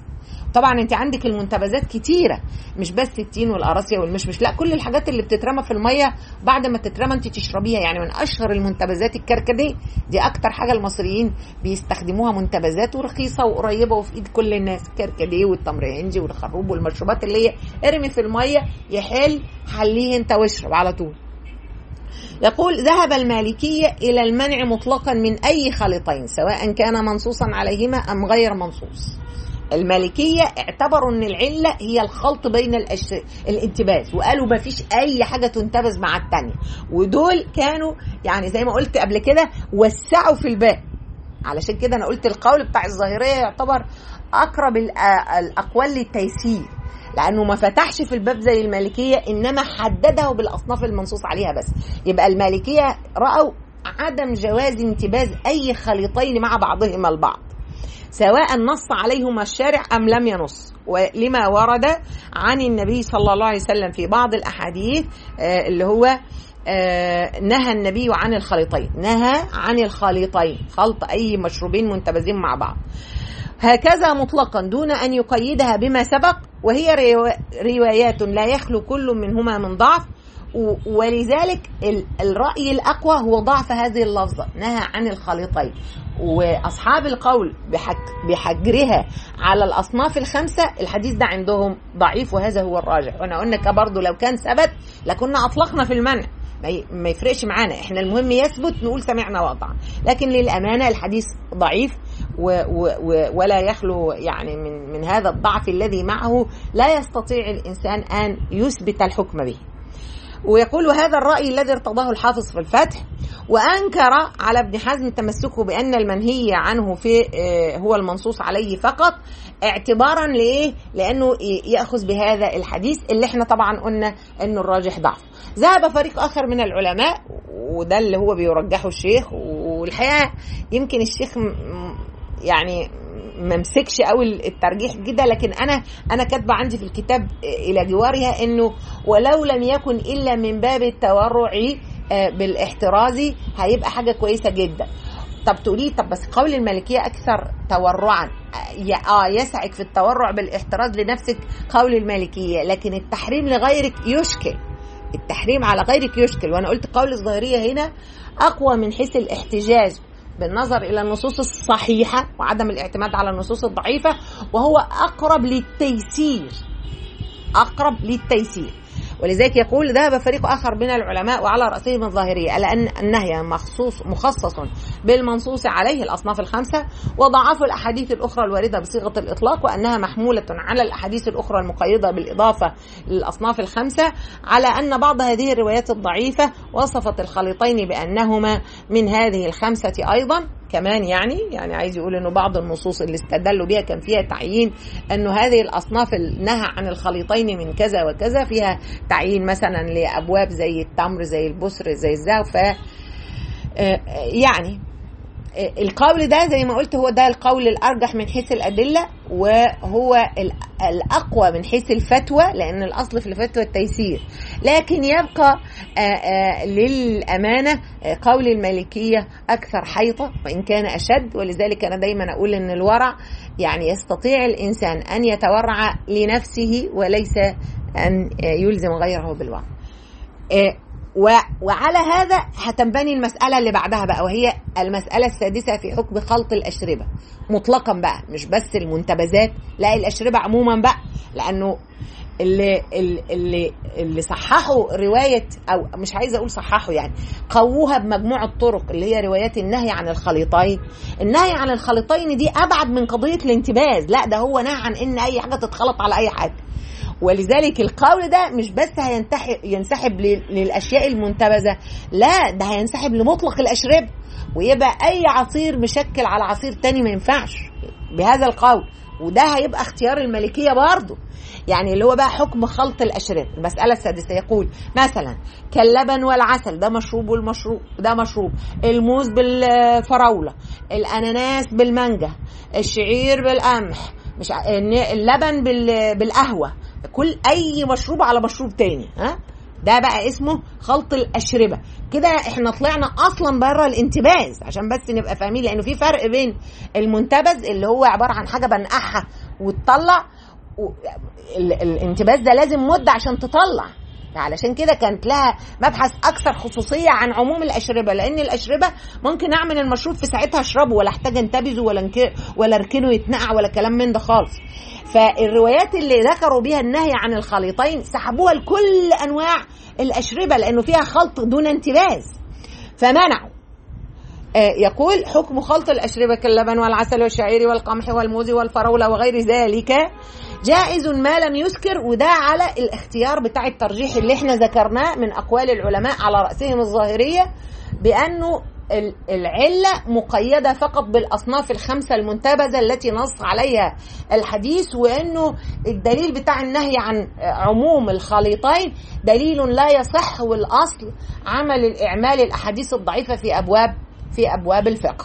Speaker 1: طبعا انت عندك المنتبذات كتيره مش بس التين والقراصيه والمشمش لا كل الحاجات اللي بتترمى في الميه بعد ما تترمى انت تشربيها يعني من اشهر المنتبذات الكركديه دي اكتر حاجه المصريين بيستخدموها منتبذات ورخيصه وقريبه وفي ايد كل الناس الكركديه والتمر الهندي والخروب والمشروبات اللي هي ارمي في الميه يحل حليه انت واشرب على طول يقول ذهب المالكية إلى المنع مطلقا من أي خليطين سواء كان منصوصا عليهما أم غير منصوص المالكية اعتبروا ان العلة هي الخلط بين الأش... الانتباز وقالوا ما فيش اي حاجة تنتبز مع التانية ودول كانوا يعني زي ما قلت قبل كده وسعوا في الباب علشان كده انا قلت القول بتاع الظاهرية يعتبر اقرب الاقوال للتيسير لانه ما فتحش في الباب زي المالكيه انما حدده بالاصناف المنصوص عليها بس يبقى المالكيه راوا عدم جواز انتباز اي خليطين مع بعضهما البعض سواء نص عليهما الشارع ام لم ينص ولما ورد عن النبي صلى الله عليه وسلم في بعض الاحاديث اللي هو نهى النبي عن الخليطين نهى عن الخليطين خلط اي مشروبين منتبذين مع بعض هكذا مطلقا دون ان يقيدها بما سبق وهي روايات لا يخلو كل منهما من ضعف ولذلك الرأي الأقوى هو ضعف هذه اللفظة نهى عن الخليطين وأصحاب القول بحجرها على الأصناف الخمسة الحديث ده عندهم ضعيف وهذا هو الراجح وأنا قلنا برضه لو كان ثبت لكنا أطلقنا في المنع ما يفرقش معانا احنا المهم يثبت نقول سمعنا وأطعنا لكن للأمانة الحديث ضعيف و و و ولا يخلو يعني من من هذا الضعف الذي معه لا يستطيع الإنسان أن يثبت الحكم به ويقول هذا الرأي الذي ارتضاه الحافظ في الفتح وأنكر على ابن حزم تمسكه بأن المنهي عنه في هو المنصوص عليه فقط اعتبارا لإيه؟ لأنه يأخذ بهذا الحديث اللي احنا طبعا قلنا أنه الراجح ضعف ذهب فريق آخر من العلماء وده اللي هو بيرجحه الشيخ والحقيقة يمكن الشيخ يعني ما مسكش قوي الترجيح كده لكن انا انا كاتبه عندي في الكتاب الى جوارها انه ولو لم يكن الا من باب التورع بالاحتراز هيبقى حاجه كويسه جدا طب تقولي طب بس قول المالكيه اكثر تورعا اه يسعك في التورع بالاحتراز لنفسك قول المالكيه لكن التحريم لغيرك يشكل التحريم على غيرك يشكل وانا قلت قول الظاهريه هنا اقوى من حيث الاحتجاج بالنظر الى النصوص الصحيحه وعدم الاعتماد على النصوص الضعيفه وهو اقرب للتيسير اقرب للتيسير ولذلك يقول ذهب فريق اخر من العلماء وعلى راسهم الظاهريه على ان النهي مخصوص مخصص بالمنصوص عليه الاصناف الخمسه وضعفوا الاحاديث الاخرى الوارده بصيغه الاطلاق وانها محموله على الاحاديث الاخرى المقيده بالاضافه للاصناف الخمسه على ان بعض هذه الروايات الضعيفه وصفت الخليطين بانهما من هذه الخمسه ايضا كمان يعني يعني عايز يقول انه بعض النصوص اللي استدلوا بها كان فيها تعيين انه هذه الاصناف نهى عن الخليطين من كذا وكذا فيها تعيين مثلا لابواب زي التمر زي البسر زي الزهو ف يعني القول ده زي ما قلت هو ده القول الارجح من حيث الادله وهو الاقوى من حيث الفتوى لان الاصل في الفتوى التيسير لكن يبقى للامانه قول المالكيه اكثر حيطه وان كان اشد ولذلك انا دايما اقول ان الورع يعني يستطيع الانسان ان يتورع لنفسه وليس ان يلزم غيره بالورع وعلى هذا هتنبني المسألة اللي بعدها بقى وهي المسألة السادسة في حكم خلط الأشربة مطلقا بقى مش بس المنتبذات لا الأشربة عموما بقى لأنه اللي اللي اللي صححوا رواية أو مش عايزة أقول صححوا يعني قووها بمجموعة طرق اللي هي روايات النهي عن الخليطين النهي عن الخليطين دي أبعد من قضية الانتباز لا ده هو نهى عن إن أي حاجة تتخلط على أي حاجة ولذلك القول ده مش بس ينسحب للاشياء المنتبذه لا ده هينسحب لمطلق الاشربه ويبقى اي عصير مشكل على عصير تاني ما ينفعش بهذا القول وده هيبقى اختيار الملكيه برضه يعني اللي هو بقى حكم خلط الاشربه المساله السادسه يقول مثلا كاللبن والعسل ده مشروب والمشروب ده مشروب الموز بالفراوله الاناناس بالمانجا الشعير بالقمح مش اللبن بالقهوه كل اي مشروب على مشروب تاني ها ده بقى اسمه خلط الاشربه كده احنا طلعنا اصلا بره الانتباز عشان بس نبقى فاهمين لانه في فرق بين المنتبذ اللي هو عباره عن حاجه بنقعها وتطلع و- ال- الانتباس ده لازم مده عشان تطلع علشان كده كانت لها مبحث اكثر خصوصيه عن عموم الاشربه لان الاشربه ممكن اعمل المشروب في ساعتها اشربه ولا احتاج انتبذه ولا انك... ولا اركنه يتنقع ولا كلام من ده خالص فالروايات اللي ذكروا بها النهي عن الخليطين سحبوها لكل انواع الاشربه لانه فيها خلط دون انتباز فمنعوا آه، يقول حكم خلط الأشربة كاللبن والعسل والشعير والقمح والموز والفراولة وغير ذلك جائز ما لم يسكر وده على الاختيار بتاع الترجيح اللي احنا ذكرناه من أقوال العلماء على رأسهم الظاهرية بأنه ال- العلة مقيدة فقط بالأصناف الخمسة المنتبذة التي نص عليها الحديث وأنه الدليل بتاع النهي عن عموم الخليطين دليل لا يصح والأصل عمل الإعمال الأحاديث الضعيفة في أبواب في أبواب الفقه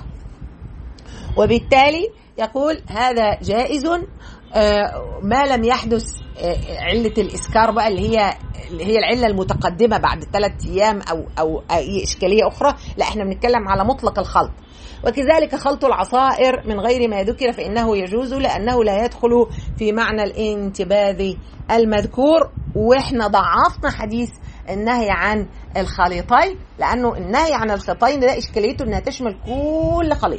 Speaker 1: وبالتالي يقول هذا جائز آه، ما لم يحدث آه، علة الإسكار بقى اللي هي اللي هي العلة المتقدمة بعد ثلاث أيام أو أو أي إشكالية أخرى لا إحنا بنتكلم على مطلق الخلط وكذلك خلط العصائر من غير ما ذكر فإنه يجوز لأنه لا يدخل في معنى الانتباذ المذكور وإحنا ضعفنا حديث النهي عن الخليطين لأنه النهي عن الخليطين ده إشكاليته إنها تشمل كل خليط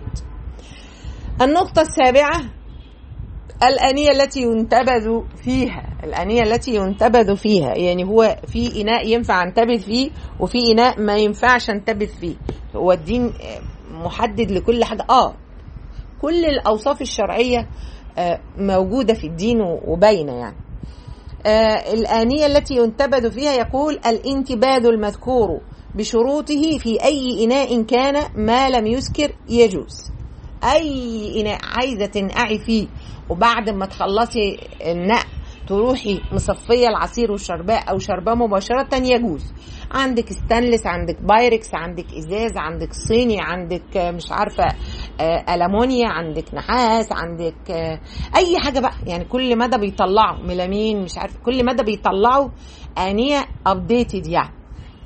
Speaker 1: النقطة السابعة الآنية التي ينتبذ فيها الآنية التي ينتبذ فيها يعني هو في إناء ينفع أنتبذ فيه وفي إناء ما ينفعش أنتبذ فيه هو الدين آه، محدد لكل حاجة آه كل الأوصاف الشرعية آه، موجودة في الدين وباينة يعني آه، الآنية التي ينتبذ فيها يقول الانتباذ المذكور بشروطه في أي إناء كان ما لم يسكر يجوز أي إناء عايزة تنقعي فيه وبعد ما تخلصي النقع تروحي مصفية العصير والشرباء أو شرباه مباشرة يجوز عندك ستانلس عندك بايركس عندك إزاز عندك صيني عندك آه، مش عارفة آه، ألمونيا عندك نحاس عندك آه، أي حاجة بقى يعني كل مدى بيطلعوا ميلامين مش عارفة كل مدى بيطلعوا آنية أبديتد يعني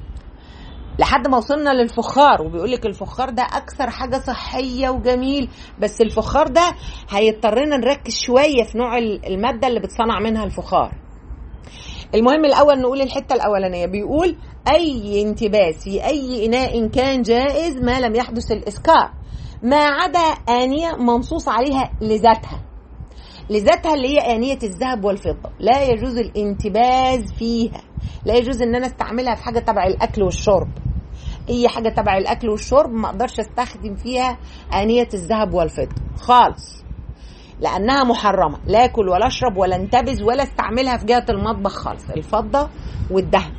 Speaker 1: لحد ما وصلنا للفخار وبيقول لك الفخار ده اكثر حاجه صحيه وجميل بس الفخار ده هيضطرنا نركز شويه في نوع الماده اللي بتصنع منها الفخار المهم الاول نقول الحته الاولانيه بيقول اي انتباس في اي اناء كان جائز ما لم يحدث الاسكار ما عدا انيه منصوص عليها لذاتها لذاتها اللي هي آنية الذهب والفضة لا يجوز الانتباز فيها لا يجوز ان انا استعملها في حاجة تبع الاكل والشرب اي حاجة تبع الاكل والشرب ما اقدرش استخدم فيها آنية الذهب والفضة خالص لانها محرمة لا اكل ولا اشرب ولا انتبز ولا استعملها في جهة المطبخ خالص الفضة والذهب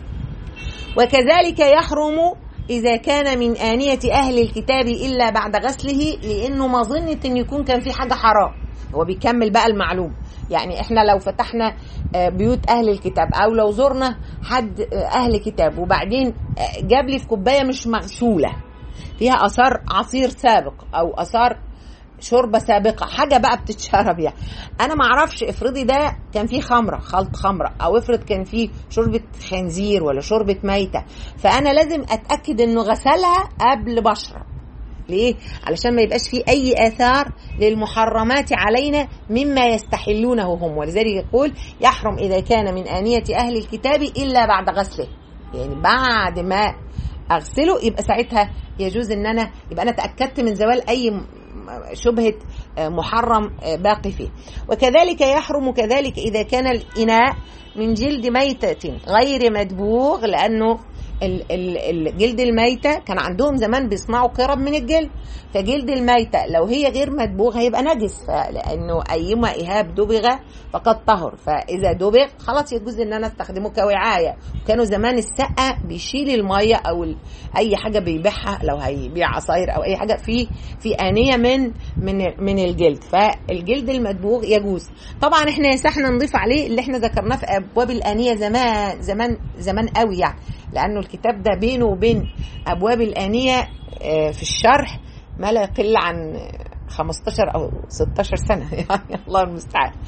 Speaker 1: وكذلك يحرم إذا كان من آنية أهل الكتاب إلا بعد غسله لأنه مظنة أن يكون كان في حاجة حرام هو بيكمل بقى المعلوم يعني احنا لو فتحنا آه، بيوت اهل الكتاب او لو زرنا حد آه، اهل كتاب وبعدين آه، جاب لي في كوبايه مش مغسوله فيها اثار عصير سابق او اثار شوربه سابقه حاجه بقى بتتشرب يعني انا ما اعرفش افرضي ده كان فيه خمره خلط خمره او افرض كان فيه شوربه خنزير ولا شوربه ميته فانا لازم اتاكد انه غسلها قبل بشرب ليه؟ علشان ما يبقاش فيه أي آثار للمحرمات علينا مما يستحلونه هم ولذلك يقول يحرم إذا كان من آنية أهل الكتاب إلا بعد غسله يعني بعد ما أغسله يبقى ساعتها يجوز إن أنا يبقى أنا تأكدت من زوال أي م- شبهة آه، محرم آه، باقي فيه وكذلك يحرم كذلك إذا كان الإناء من جلد ميتة غير مدبوغ لأنه ال- ال- الجلد الميتة كان عندهم زمان بيصنعوا قرب من الجلد فجلد الميتة لو هي غير مدبوغ هيبقى نجس ف- لأنه أيما إهاب دبغ فقد طهر فإذا دبغ خلاص يجوز إن أنا استخدمه كوعاية وكانوا زمان السقة بيشيل المية أو ال- أي حاجة بيبيعها لو هيبيع عصاير أو أي حاجة في في آنية من من من الجلد فالجلد المدبوغ يجوز طبعا احنا يسحنا نضيف عليه اللي احنا ذكرناه في أبواب الآنية زمان زمان زمان قوي يعني لأنه الكتاب ده بينه وبين أبواب الآنية آه، في الشرح ما لا يقل عن 15 أو 16 سنة يعني الله المستعان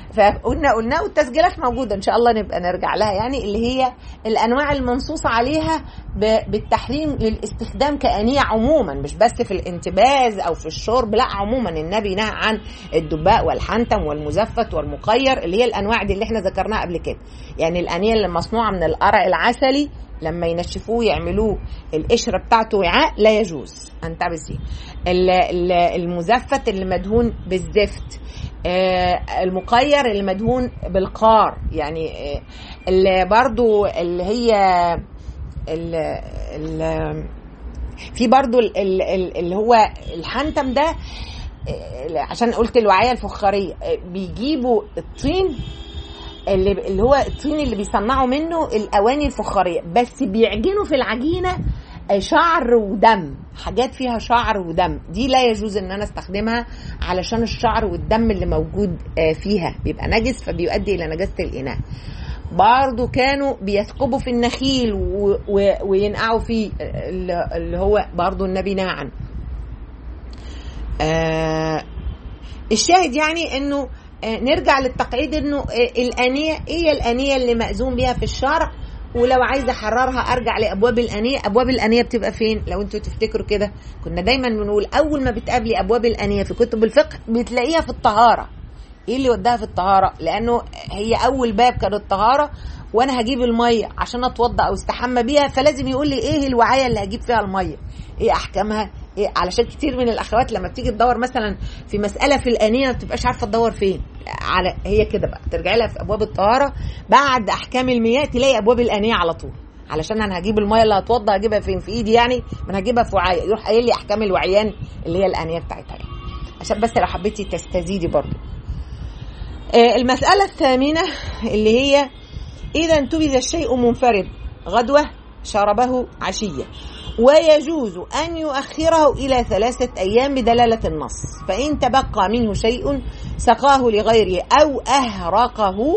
Speaker 1: فقلنا قلنا والتسجيلات موجوده ان شاء الله نبقى نرجع لها يعني اللي هي الانواع المنصوص عليها ب- بالتحريم للاستخدام كانيه عموما مش بس في الانتباز او في الشرب لا عموما النبي نهى عن الدباء والحنتم والمزفت والمقير اللي هي الانواع دي اللي احنا ذكرناها قبل كده يعني الانيه اللي مصنوعه من القرع العسلي لما ينشفوه يعملوه القشره بتاعته وعاء لا يجوز انتبس فيه ال- ال- المزفت اللي مدهون بالزفت آه، المقير اللي مدهون بالقار يعني آه، اللي برضو اللي هي ال ال في برضو ال- ال- ال- اللي هو الحنتم ده آه، عشان قلت الوعية الفخارية آه، بيجيبوا الطين اللي اللي هو الطين اللي بيصنعوا منه الاواني الفخاريه بس بيعجنوا في العجينه شعر ودم حاجات فيها شعر ودم دي لا يجوز ان انا استخدمها علشان الشعر والدم اللي موجود آه، فيها بيبقى نجس فبيؤدي الى نجاسه الاناء برضو كانوا بيثقبوا في النخيل و... و... وينقعوا فيه اللي اللي هو برضو النبي نهى عنه آه الشاهد يعني انه آه، نرجع للتقعيد انه آه، الانيه هي الانيه اللي مأذون بها في الشرع ولو عايزه احررها ارجع لابواب الانيه ابواب الانيه بتبقى فين لو انتوا تفتكروا كده كنا دايما بنقول اول ما بتقابلي ابواب الانيه في كتب الفقه بتلاقيها في الطهاره ايه اللي وداها في الطهاره لانه هي اول باب كان الطهاره وانا هجيب الميه عشان اتوضا او استحمى بيها فلازم يقول لي ايه الوعايه اللي هجيب فيها الميه ايه احكامها إيه علشان كتير من الاخوات لما بتيجي تدور مثلا في مساله في الانيه ما بتبقاش عارفه تدور فين على هي كده بقى ترجعي لها في ابواب الطهاره بعد احكام المياه تلاقي ابواب الانيه على طول علشان انا هجيب الميه اللي هتوضى هجيبها فين في ايدي يعني ما انا هجيبها في وعايه يروح قايل لي احكام الوعيان اللي هي الانيه بتاعتها يعني. عشان بس لو حبيتي تستزيدي برضو آه، المسألة الثامنة اللي هي إذا انتبذ الشيء منفرد غدوة شربه عشية ويجوز أن يؤخره إلى ثلاثة أيام بدلالة النص فإن تبقى منه شيء سقاه لغيره أو أهرقه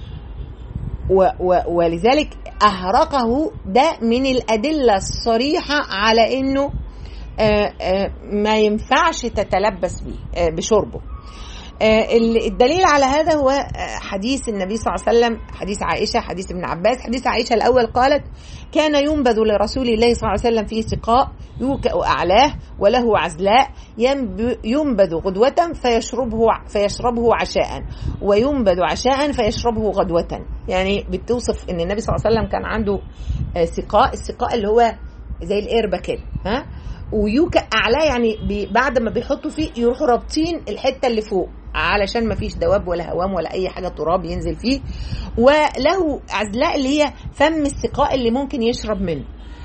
Speaker 1: و و ولذلك أهرقه ده من الأدلة الصريحة على إنه آه، آه، ما ينفعش تتلبس به آه، بشربه آه، ال- الدليل على هذا هو آه، حديث النبي صلى الله عليه وسلم حديث عائشة حديث ابن عباس حديث عائشة الأول قالت كان ينبذ لرسول الله صلى الله عليه وسلم في سقاء يوكأ أعلاه وله عزلاء ينب- ينبذ غدوة فيشربه فيشربه عشاء وينبذ عشاء فيشربه غدوة يعني بتوصف ان النبي صلى الله عليه وسلم كان عنده آه، سقاء السقاء اللي هو زي القربة كده ها ويوكأ اعلاه يعني بي بعد ما بيحطوا فيه يروحوا رابطين الحته اللي فوق علشان ما فيش دواب ولا هوام ولا اي حاجه تراب ينزل فيه وله عزلاء اللي هي فم السقاء اللي ممكن يشرب منه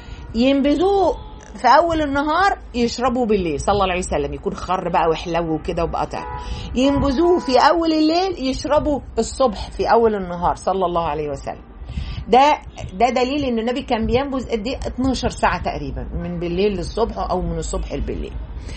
Speaker 1: ينبذوه في اول النهار يشربوا بالليل صلى الله عليه وسلم يكون خر بقى وحلو وكده وبقى طعم ينبذوه في اول الليل يشربوا الصبح في اول النهار صلى الله عليه وسلم ده ده دليل ان النبي كان بينبذ قد ايه 12 ساعه تقريبا من بالليل للصبح او من الصبح بالليل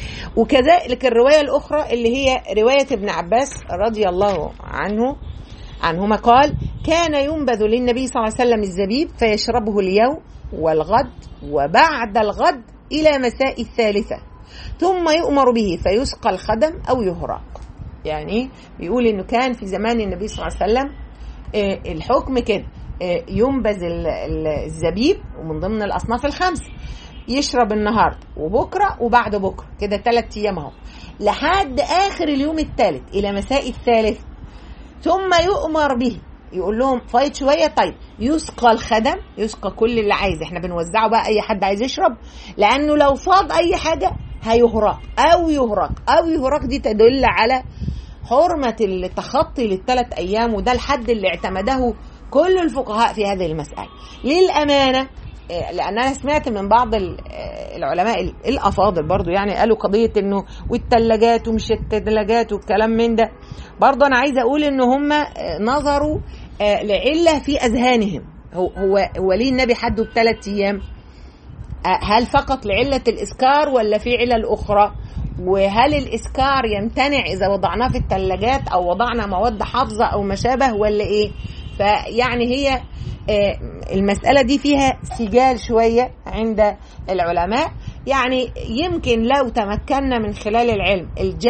Speaker 1: وكذلك الروايه الاخرى اللي هي روايه ابن عباس رضي الله عنه عنهما قال كان ينبذ للنبي صلى الله عليه وسلم الزبيب فيشربه اليوم والغد وبعد الغد الى مساء الثالثه ثم يؤمر به فيسقى الخدم او يهرق يعني بيقول انه كان في زمان النبي صلى الله عليه وسلم آه، الحكم كده آه، ينبذ ال- ال- الزبيب ومن ضمن الاصناف الخمسه يشرب النهارده وبكره وبعد بكره كده ثلاث ايام اهو لحد اخر اليوم الثالث الى مساء الثالث ثم يؤمر به يقول لهم فايت شويه طيب يسقى الخدم يسقى كل اللي عايز احنا بنوزعه بقى اي حد عايز يشرب لانه لو فاض اي حاجه هيهرق او يهرق او يهرق دي تدل على حرمة التخطي للثلاث أيام وده الحد اللي اعتمده كل الفقهاء في هذه المسألة للأمانة آه، لأن أنا سمعت من بعض ال- آه، العلماء ال- الأفاضل برضو يعني قالوا قضية إنه والثلاجات ومش الثلاجات والكلام من ده برضو أنا عايزة أقول إن هم آه، نظروا آه، لعلة في أذهانهم هو هو هو ليه النبي حده بثلاث أيام؟ آه، هل فقط لعلة الإسكار ولا في علل أخرى وهل الإسكار يمتنع إذا وضعناه في الثلاجات أو وضعنا مواد حافظة أو ما شابه ولا إيه فيعني هي آه، المسألة دي فيها سجال شوية عند العلماء يعني يمكن لو تمكنا من خلال العلم الجزم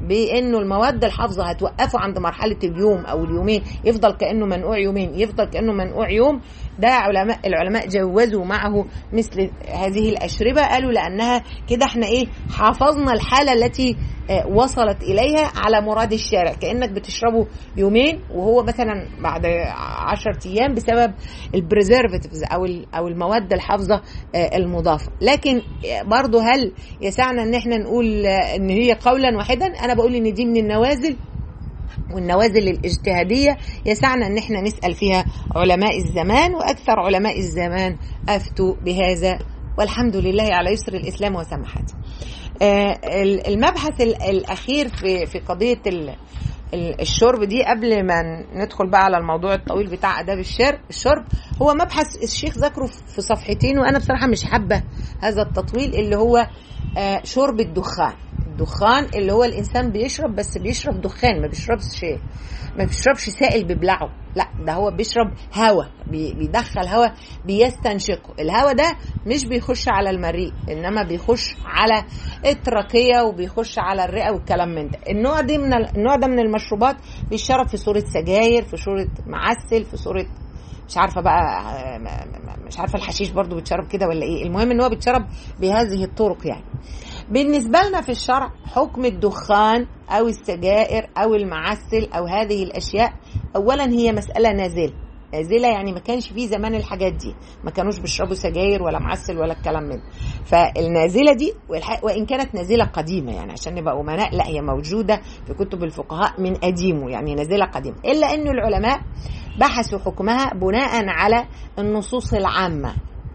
Speaker 1: بانه المواد الحافظه هتوقفه عند مرحله اليوم او اليومين يفضل كانه منقوع يومين يفضل كانه منقوع يوم ده علماء العلماء جوزوا معه مثل هذه الاشربه قالوا لانها كده احنا ايه حافظنا الحاله التي آه، وصلت اليها على مراد الشارع كانك بتشربه يومين وهو مثلا بعد عشرة ايام بسبب البريزرفاتيفز او ال- او المواد الحافظه آه، المضافه لكن آه، برضه هل يسعنا ان احنا نقول آه، ان هي قولا واحدا انا بقول ان دي من النوازل والنوازل الاجتهادية يسعنا ان احنا نسأل فيها علماء الزمان واكثر علماء الزمان افتوا بهذا والحمد لله على يسر الاسلام وسماحته. آه، المبحث ال- الاخير في في قضية ال- ال- الشرب دي قبل ما ندخل بقى على الموضوع الطويل بتاع اداب الشرب الشرب هو مبحث الشيخ ذكره في صفحتين وانا بصراحه مش حابه هذا التطويل اللي هو آه، شرب الدخان الدخان اللي هو الانسان بيشرب بس بيشرب دخان ما بيشربش شيء ما بيشربش سائل بيبلعه لا ده هو بيشرب هواء بي- بيدخل هواء بيستنشقه الهواء ده مش بيخش على المريء انما بيخش على التراكيه وبيخش على الرئه والكلام من ده النوع دي من ال- النوع ده من المشروبات بيشرب في صوره سجاير في صوره معسل في صوره مش عارفه بقى آه، ما- ما- مش عارفه الحشيش برضو بيتشرب كده ولا ايه المهم ان هو بيتشرب بهذه الطرق يعني بالنسبة لنا في الشرع حكم الدخان أو السجائر أو المعسل أو هذه الأشياء أولا هي مسألة نازلة نازلة يعني ما كانش فيه زمان الحاجات دي ما كانوش بيشربوا سجاير ولا معسل ولا الكلام من ده. فالنازلة دي والح- وإن كانت نازلة قديمة يعني عشان نبقى أمناء لا هي موجودة في كتب الفقهاء من قديمه يعني نازلة قديمة إلا أن العلماء بحثوا حكمها بناء على النصوص العامة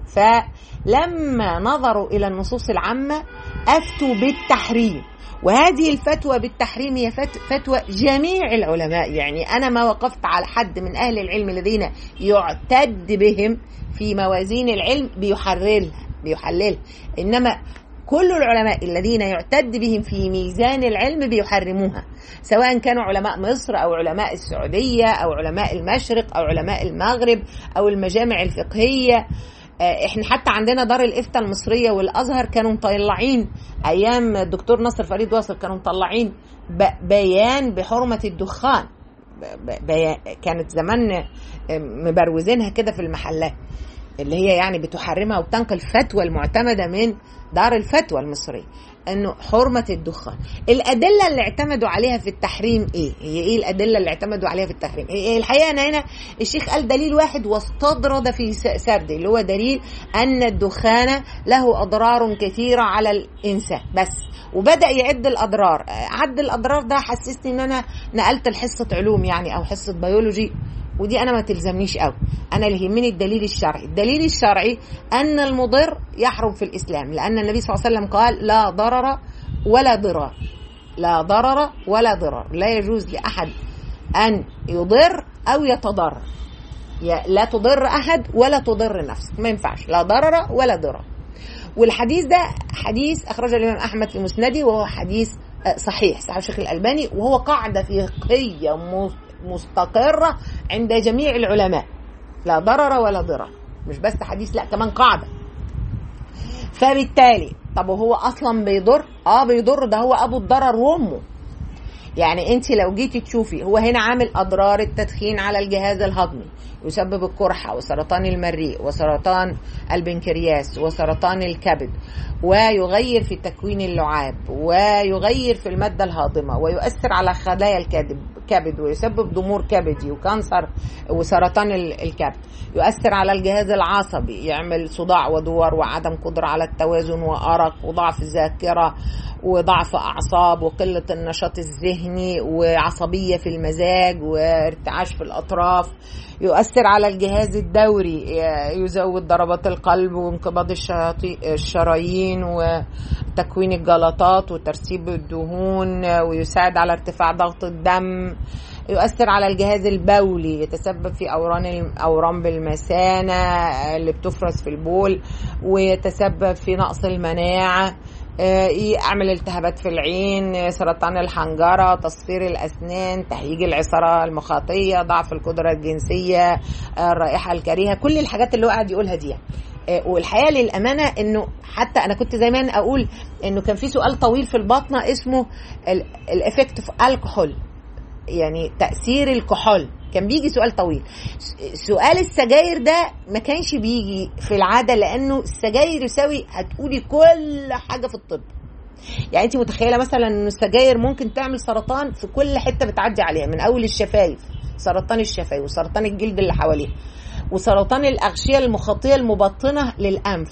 Speaker 1: فلما نظروا إلى النصوص العامة أفتوا بالتحريم وهذه الفتوى بالتحريم هي فت- فتوى جميع العلماء يعني أنا ما وقفت على حد من أهل العلم الذين يعتد بهم في موازين العلم بيحررها بيحللها إنما كل العلماء الذين يعتد بهم في ميزان العلم بيحرموها سواء كانوا علماء مصر او علماء السعوديه او علماء المشرق او علماء المغرب او المجامع الفقهيه آه، احنا حتى عندنا دار الافتاء المصريه والازهر كانوا مطلعين ايام الدكتور نصر فريد واصل كانوا مطلعين ب- بيان بحرمه الدخان ب- ب- بيان كانت زمان آه، مبروزينها كده في المحلات اللي هي يعني بتحرمها وبتنقل فتوى المعتمده من دار الفتوى المصريه انه حرمه الدخان الادله اللي اعتمدوا عليها في التحريم ايه هي ايه الادله اللي اعتمدوا عليها في التحريم إيه إيه الحقيقه انا هنا الشيخ قال دليل واحد واستطرد في س- سرد اللي هو دليل ان الدخان له اضرار كثيره على الانسان بس وبدا يعد الاضرار آه، عد الاضرار ده حسسني ان انا نقلت لحصه علوم يعني او حصه بيولوجي ودي انا ما تلزمنيش قوي انا اللي يهمني الدليل الشرعي الدليل الشرعي ان المضر يحرم في الاسلام لان النبي صلى الله عليه وسلم قال لا ضرر ولا ضرار لا ضرر ولا ضرار لا يجوز لاحد ان يضر او يتضرر يا- لا تضر احد ولا تضر نفسك ما ينفعش لا ضرر ولا ضرار والحديث ده حديث اخرجه الامام احمد في مسنده وهو حديث آه، صحيح صحيح الشيخ الالباني وهو قاعده فقهيه مس- مستقره عند جميع العلماء لا ضرر ولا ضرر مش بس حديث لا كمان قاعده فبالتالي طب وهو اصلا بيضر اه بيضر ده هو ابو الضرر وامه يعني انت لو جيتي تشوفي هو هنا عامل اضرار التدخين على الجهاز الهضمي يسبب القرحه وسرطان المريء وسرطان البنكرياس وسرطان الكبد ويغير في تكوين اللعاب ويغير في الماده الهاضمه ويؤثر على خلايا الكبد كبد ويسبب ضمور كبدي وكانسر وسرطان ال- الكبد يؤثر على الجهاز العصبي يعمل صداع ودوار وعدم قدره على التوازن وارق وضعف الذاكره وضعف اعصاب وقله النشاط الذهني وعصبيه في المزاج وارتعاش في الاطراف يؤثر على الجهاز الدوري يزود ضربات القلب وانقباض الشياطي- الشرايين وتكوين الجلطات وترسيب الدهون ويساعد على ارتفاع ضغط الدم يؤثر على الجهاز البولي يتسبب في اوران اورام بالمثانه اللي بتفرز في البول ويتسبب في نقص المناعه آه، يعمل التهابات في العين آه، سرطان الحنجرة تصفير الأسنان تهيج العصارة المخاطية ضعف القدرة الجنسية آه، الرائحة الكريهة كل الحاجات اللي هو قاعد يقولها دي يعني. آه، والحقيقه للامانه انه حتى انا كنت زمان اقول انه كان في سؤال طويل في الباطنه اسمه الافكت اوف الكحول يعني تاثير الكحول كان بيجي سؤال طويل س- سؤال السجاير ده ما كانش بيجي في العاده لانه السجاير يساوي هتقولي كل حاجه في الطب يعني انت متخيله مثلا ان السجاير ممكن تعمل سرطان في كل حته بتعدي عليها من اول الشفايف سرطان الشفايف وسرطان الجلد اللي حواليها وسرطان الاغشيه المخاطيه المبطنه للانف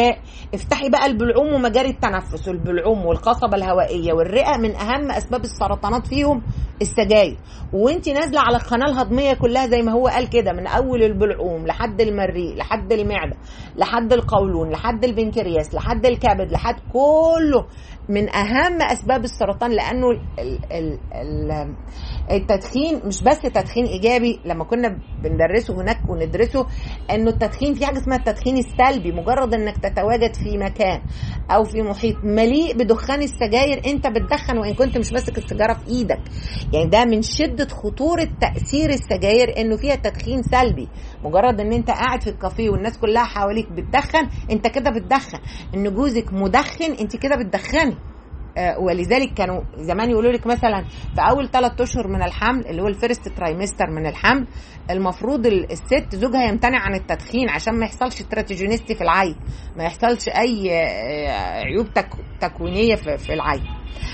Speaker 1: وافتحي بقى البلعوم ومجاري التنفس والبلعوم والقصبه الهوائيه والرئه من اهم اسباب السرطانات فيهم السجاير وانت نازله على القناه الهضميه كلها زي ما هو قال كده من اول البلعوم لحد المريء لحد المعده لحد القولون لحد البنكرياس لحد الكبد لحد كله من اهم اسباب السرطان لانه ال- ال- ال- التدخين مش بس تدخين ايجابي لما كنا بندرسه هناك وندرسه انه التدخين في حاجه اسمها التدخين السلبي مجرد انك تتواجد في مكان او في محيط مليء بدخان السجاير انت بتدخن وان كنت مش ماسك السيجاره في ايدك يعني ده من شده خطوره تاثير السجاير انه فيها تدخين سلبي مجرد ان انت قاعد في الكافيه والناس كلها حواليك بتدخن انت كده بتدخن ان جوزك مدخن انت كده بتدخني آه، ولذلك كانوا زمان يقولوا لك مثلا في اول ثلاث اشهر من الحمل اللي هو الفيرست ترايمستر من الحمل المفروض ال- الست زوجها يمتنع عن التدخين عشان ما يحصلش تراتيجينيستي في العين ما يحصلش اي آه، عيوب تك تكوينيه في في العين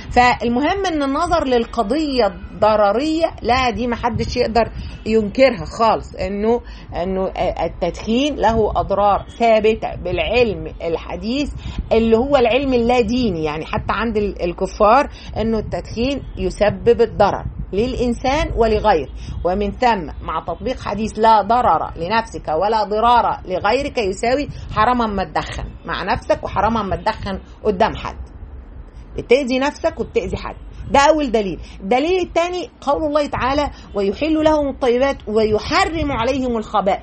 Speaker 1: فالمهم ان النظر للقضيه الضرريه لا دي ما حدش يقدر ينكرها خالص انه انه التدخين له اضرار ثابته بالعلم الحديث اللي هو العلم اللاديني يعني حتى عند ال- الكفار انه التدخين يسبب الضرر للإنسان ولغيره ومن ثم مع تطبيق حديث لا ضرر لنفسك ولا ضرار لغيرك يساوي حراما ما تدخن مع نفسك وحراما ما تدخن قدام حد بتأذي نفسك وبتأذي حد ده أول دليل الدليل الثاني قول الله تعالى ويحل لهم الطيبات ويحرم عليهم الخبائث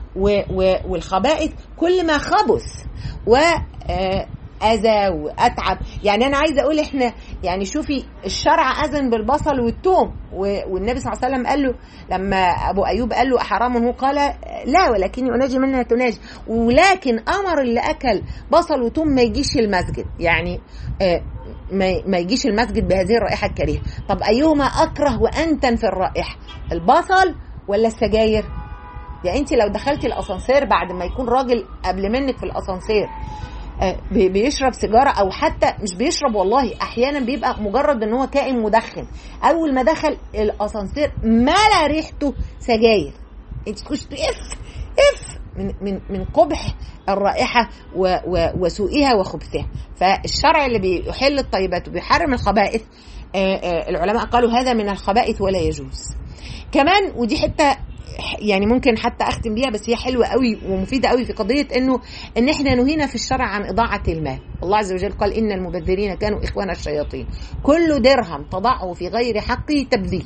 Speaker 1: و و والخبائث كل ما خبث و آه، اذى واتعب يعني انا عايزه اقول احنا يعني شوفي الشرع اذن بالبصل والثوم و- والنبي صلى الله عليه وسلم قال له لما ابو ايوب قال له احرام هو قال لا ولكني اناجي منها تناجي ولكن امر اللي اكل بصل وثوم ما يجيش المسجد يعني آه، ما ما يجيش المسجد بهذه الرائحه الكريهه طب ايهما اكره وانتن في الرائحه البصل ولا السجاير يعني انت لو دخلتي الاسانسير بعد ما يكون راجل قبل منك في الاسانسير آه، بي- بيشرب سيجاره او حتى مش بيشرب والله احيانا بيبقى مجرد ان هو كائن مدخن اول ما دخل الاسانسير ملا ريحته سجاير انت تخش تقول اف اف من من من قبح الرائحه و و وسوءها وخبثها فالشرع اللي بيحل الطيبات وبيحرم الخبائث آه، آه، العلماء قالوا هذا من الخبائث ولا يجوز كمان ودي حته يعني ممكن حتى اختم بيها بس هي حلوه قوي ومفيده قوي في قضيه انه ان احنا نهينا في الشرع عن اضاعه المال الله عز وجل قال ان المبذرين كانوا اخوان الشياطين كل درهم تضعه في غير حقه تبذير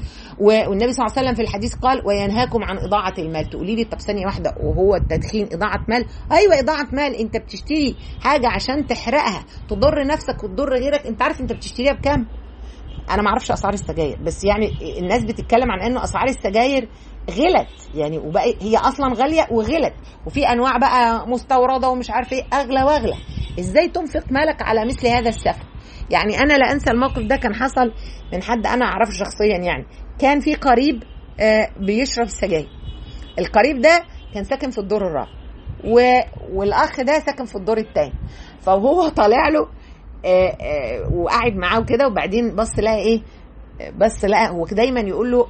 Speaker 1: و- والنبي صلى الله عليه وسلم في الحديث قال وينهاكم عن اضاعه المال تقولي لي طب ثانيه واحده وهو التدخين اضاعه مال ايوه اضاعه مال انت بتشتري حاجه عشان تحرقها تضر نفسك وتضر غيرك انت عارف انت بتشتريها بكام انا ما اعرفش اسعار السجاير بس يعني الناس بتتكلم عن انه اسعار السجاير غلت يعني وبقى هي اصلا غاليه وغلت وفي انواع بقى مستورده ومش عارف ايه اغلى واغلى ازاي تنفق مالك على مثل هذا السفر يعني انا لا انسى الموقف ده كان حصل من حد انا اعرفه شخصيا يعني كان في قريب آه، بيشرب السجاير القريب ده كان ساكن في الدور الرابع و... والاخ ده ساكن في الدور الثاني فهو طالع له آه، آه، وقاعد معاه كده وبعدين بص لقى ايه آه، بس لقى هو دايما يقول له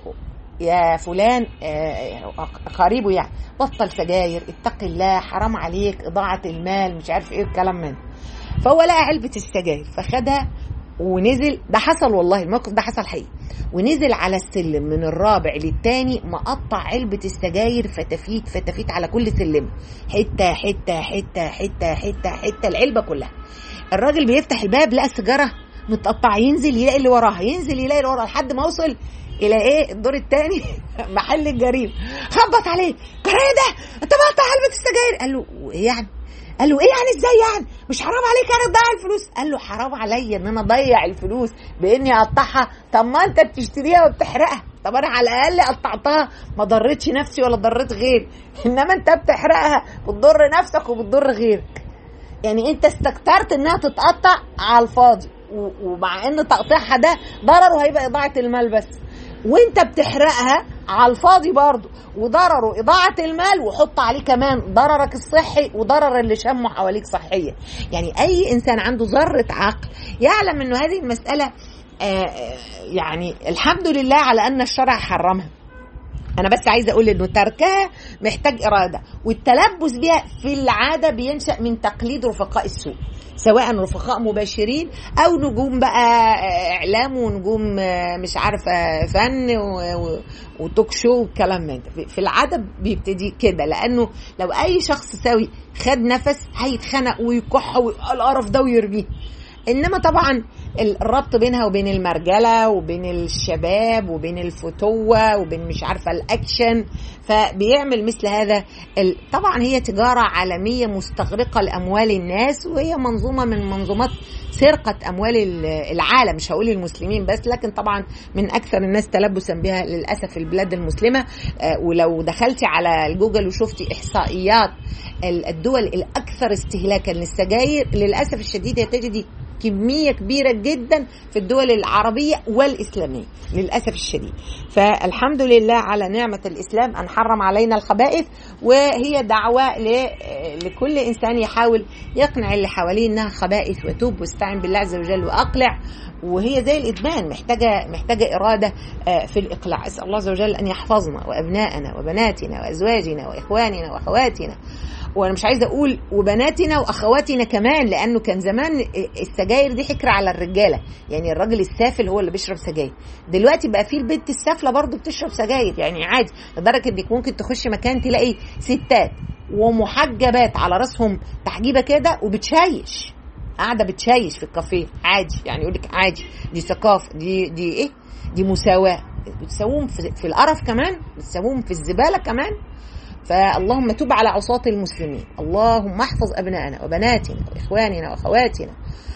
Speaker 1: يا فلان آه، قريبه يعني بطل سجاير اتق الله حرام عليك اضاعه المال مش عارف ايه الكلام من فهو لقى علبه السجاير فخدها ونزل ده حصل والله الموقف ده حصل حقيقي ونزل على السلم من الرابع للتاني مقطع علبة السجاير فتافيت فتافيت على كل سلم حتة حتة حتة حتة حتة حتة العلبة كلها الراجل بيفتح الباب لقى السيجارة متقطعة ينزل يلاقي اللي وراها ينزل يلاقي اللي وراها لحد ما وصل الى ايه الدور الثاني محل الجريمه خبط عليه قال ايه ده انت مقطع علبه السجاير قال له ايه يعني قال له ايه يعني ازاي يعني مش حرام عليك انا تضيع الفلوس قال له حرام عليا ان انا اضيع الفلوس باني اقطعها طب ما انت بتشتريها وبتحرقها طب انا على الاقل قطعتها ما ضرتش نفسي ولا ضريت غيري انما انت بتحرقها بتضر نفسك وبتضر غيرك يعني انت استكترت انها تتقطع على الفاضي ومع ان تقطيعها ده ضرره هيبقى اضاعه المال بس وانت بتحرقها على الفاضي برضه وضرره اضاعه المال وحط عليه كمان ضررك الصحي وضرر اللي شمه حواليك صحيا يعني اي انسان عنده ذره عقل يعلم انه هذه المساله آه يعني الحمد لله على ان الشرع حرمها انا بس عايزه اقول انه تركها محتاج اراده والتلبس بها في العاده بينشا من تقليد رفقاء السوء سواء رفقاء مباشرين او نجوم بقى اعلام ونجوم مش عارفه فن وتوك شو والكلام من ده في العاده بيبتدي كده لانه لو اي شخص سوي خد نفس هيتخنق ويكح والقرف ده ويرميه انما طبعا الربط بينها وبين المرجله وبين الشباب وبين الفتوه وبين مش عارفه الاكشن فبيعمل مثل هذا طبعا هي تجاره عالميه مستغرقه لاموال الناس وهي منظومه من منظومات سرقه اموال العالم مش هقول المسلمين بس لكن طبعا من اكثر الناس تلبسا بها للاسف البلاد المسلمه ولو دخلتي على الجوجل وشفتي احصائيات الدول الاكثر استهلاكا للسجاير للاسف الشديد تجدي كميه كبيره جدا في الدول العربيه والاسلاميه للاسف الشديد فالحمد لله على نعمه الاسلام ان حرم علينا الخبائث وهي دعوه لكل انسان يحاول يقنع اللي حواليه انها خبائث وتوب واستعن بالله عز وجل واقلع وهي زي الادمان محتاجه محتاجه اراده في الاقلاع اسال الله عز وجل ان يحفظنا وابنائنا وبناتنا وازواجنا واخواننا واخواتنا وانا مش عايزه اقول وبناتنا واخواتنا كمان لانه كان زمان السجاير دي حكر على الرجاله يعني الراجل السافل هو اللي بيشرب سجاير دلوقتي بقى في البنت السافله برضه بتشرب سجاير يعني عادي لدرجه انك ممكن تخش مكان تلاقي ستات ومحجبات على راسهم تحجيبه كده وبتشيش قاعده بتشيش في الكافيه عادي يعني يقول لك عادي دي ثقافه دي دي ايه دي مساواه بتساووهم في, في القرف كمان بتساووهم في الزباله كمان فاللهم تب على عصاة المسلمين اللهم احفظ أبنائنا وبناتنا وإخواننا وأخواتنا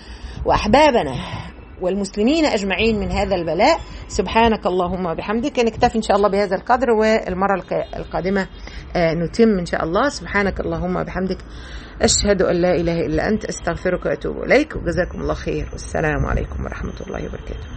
Speaker 1: وأحبابنا والمسلمين أجمعين من هذا البلاء سبحانك اللهم وبحمدك نكتفي إن شاء الله بهذا القدر والمرة القادمة نتم إن شاء الله سبحانك اللهم وبحمدك أشهد أن لا إله إلا أنت أستغفرك وأتوب إليك وجزاكم الله خير والسلام عليكم ورحمة الله وبركاته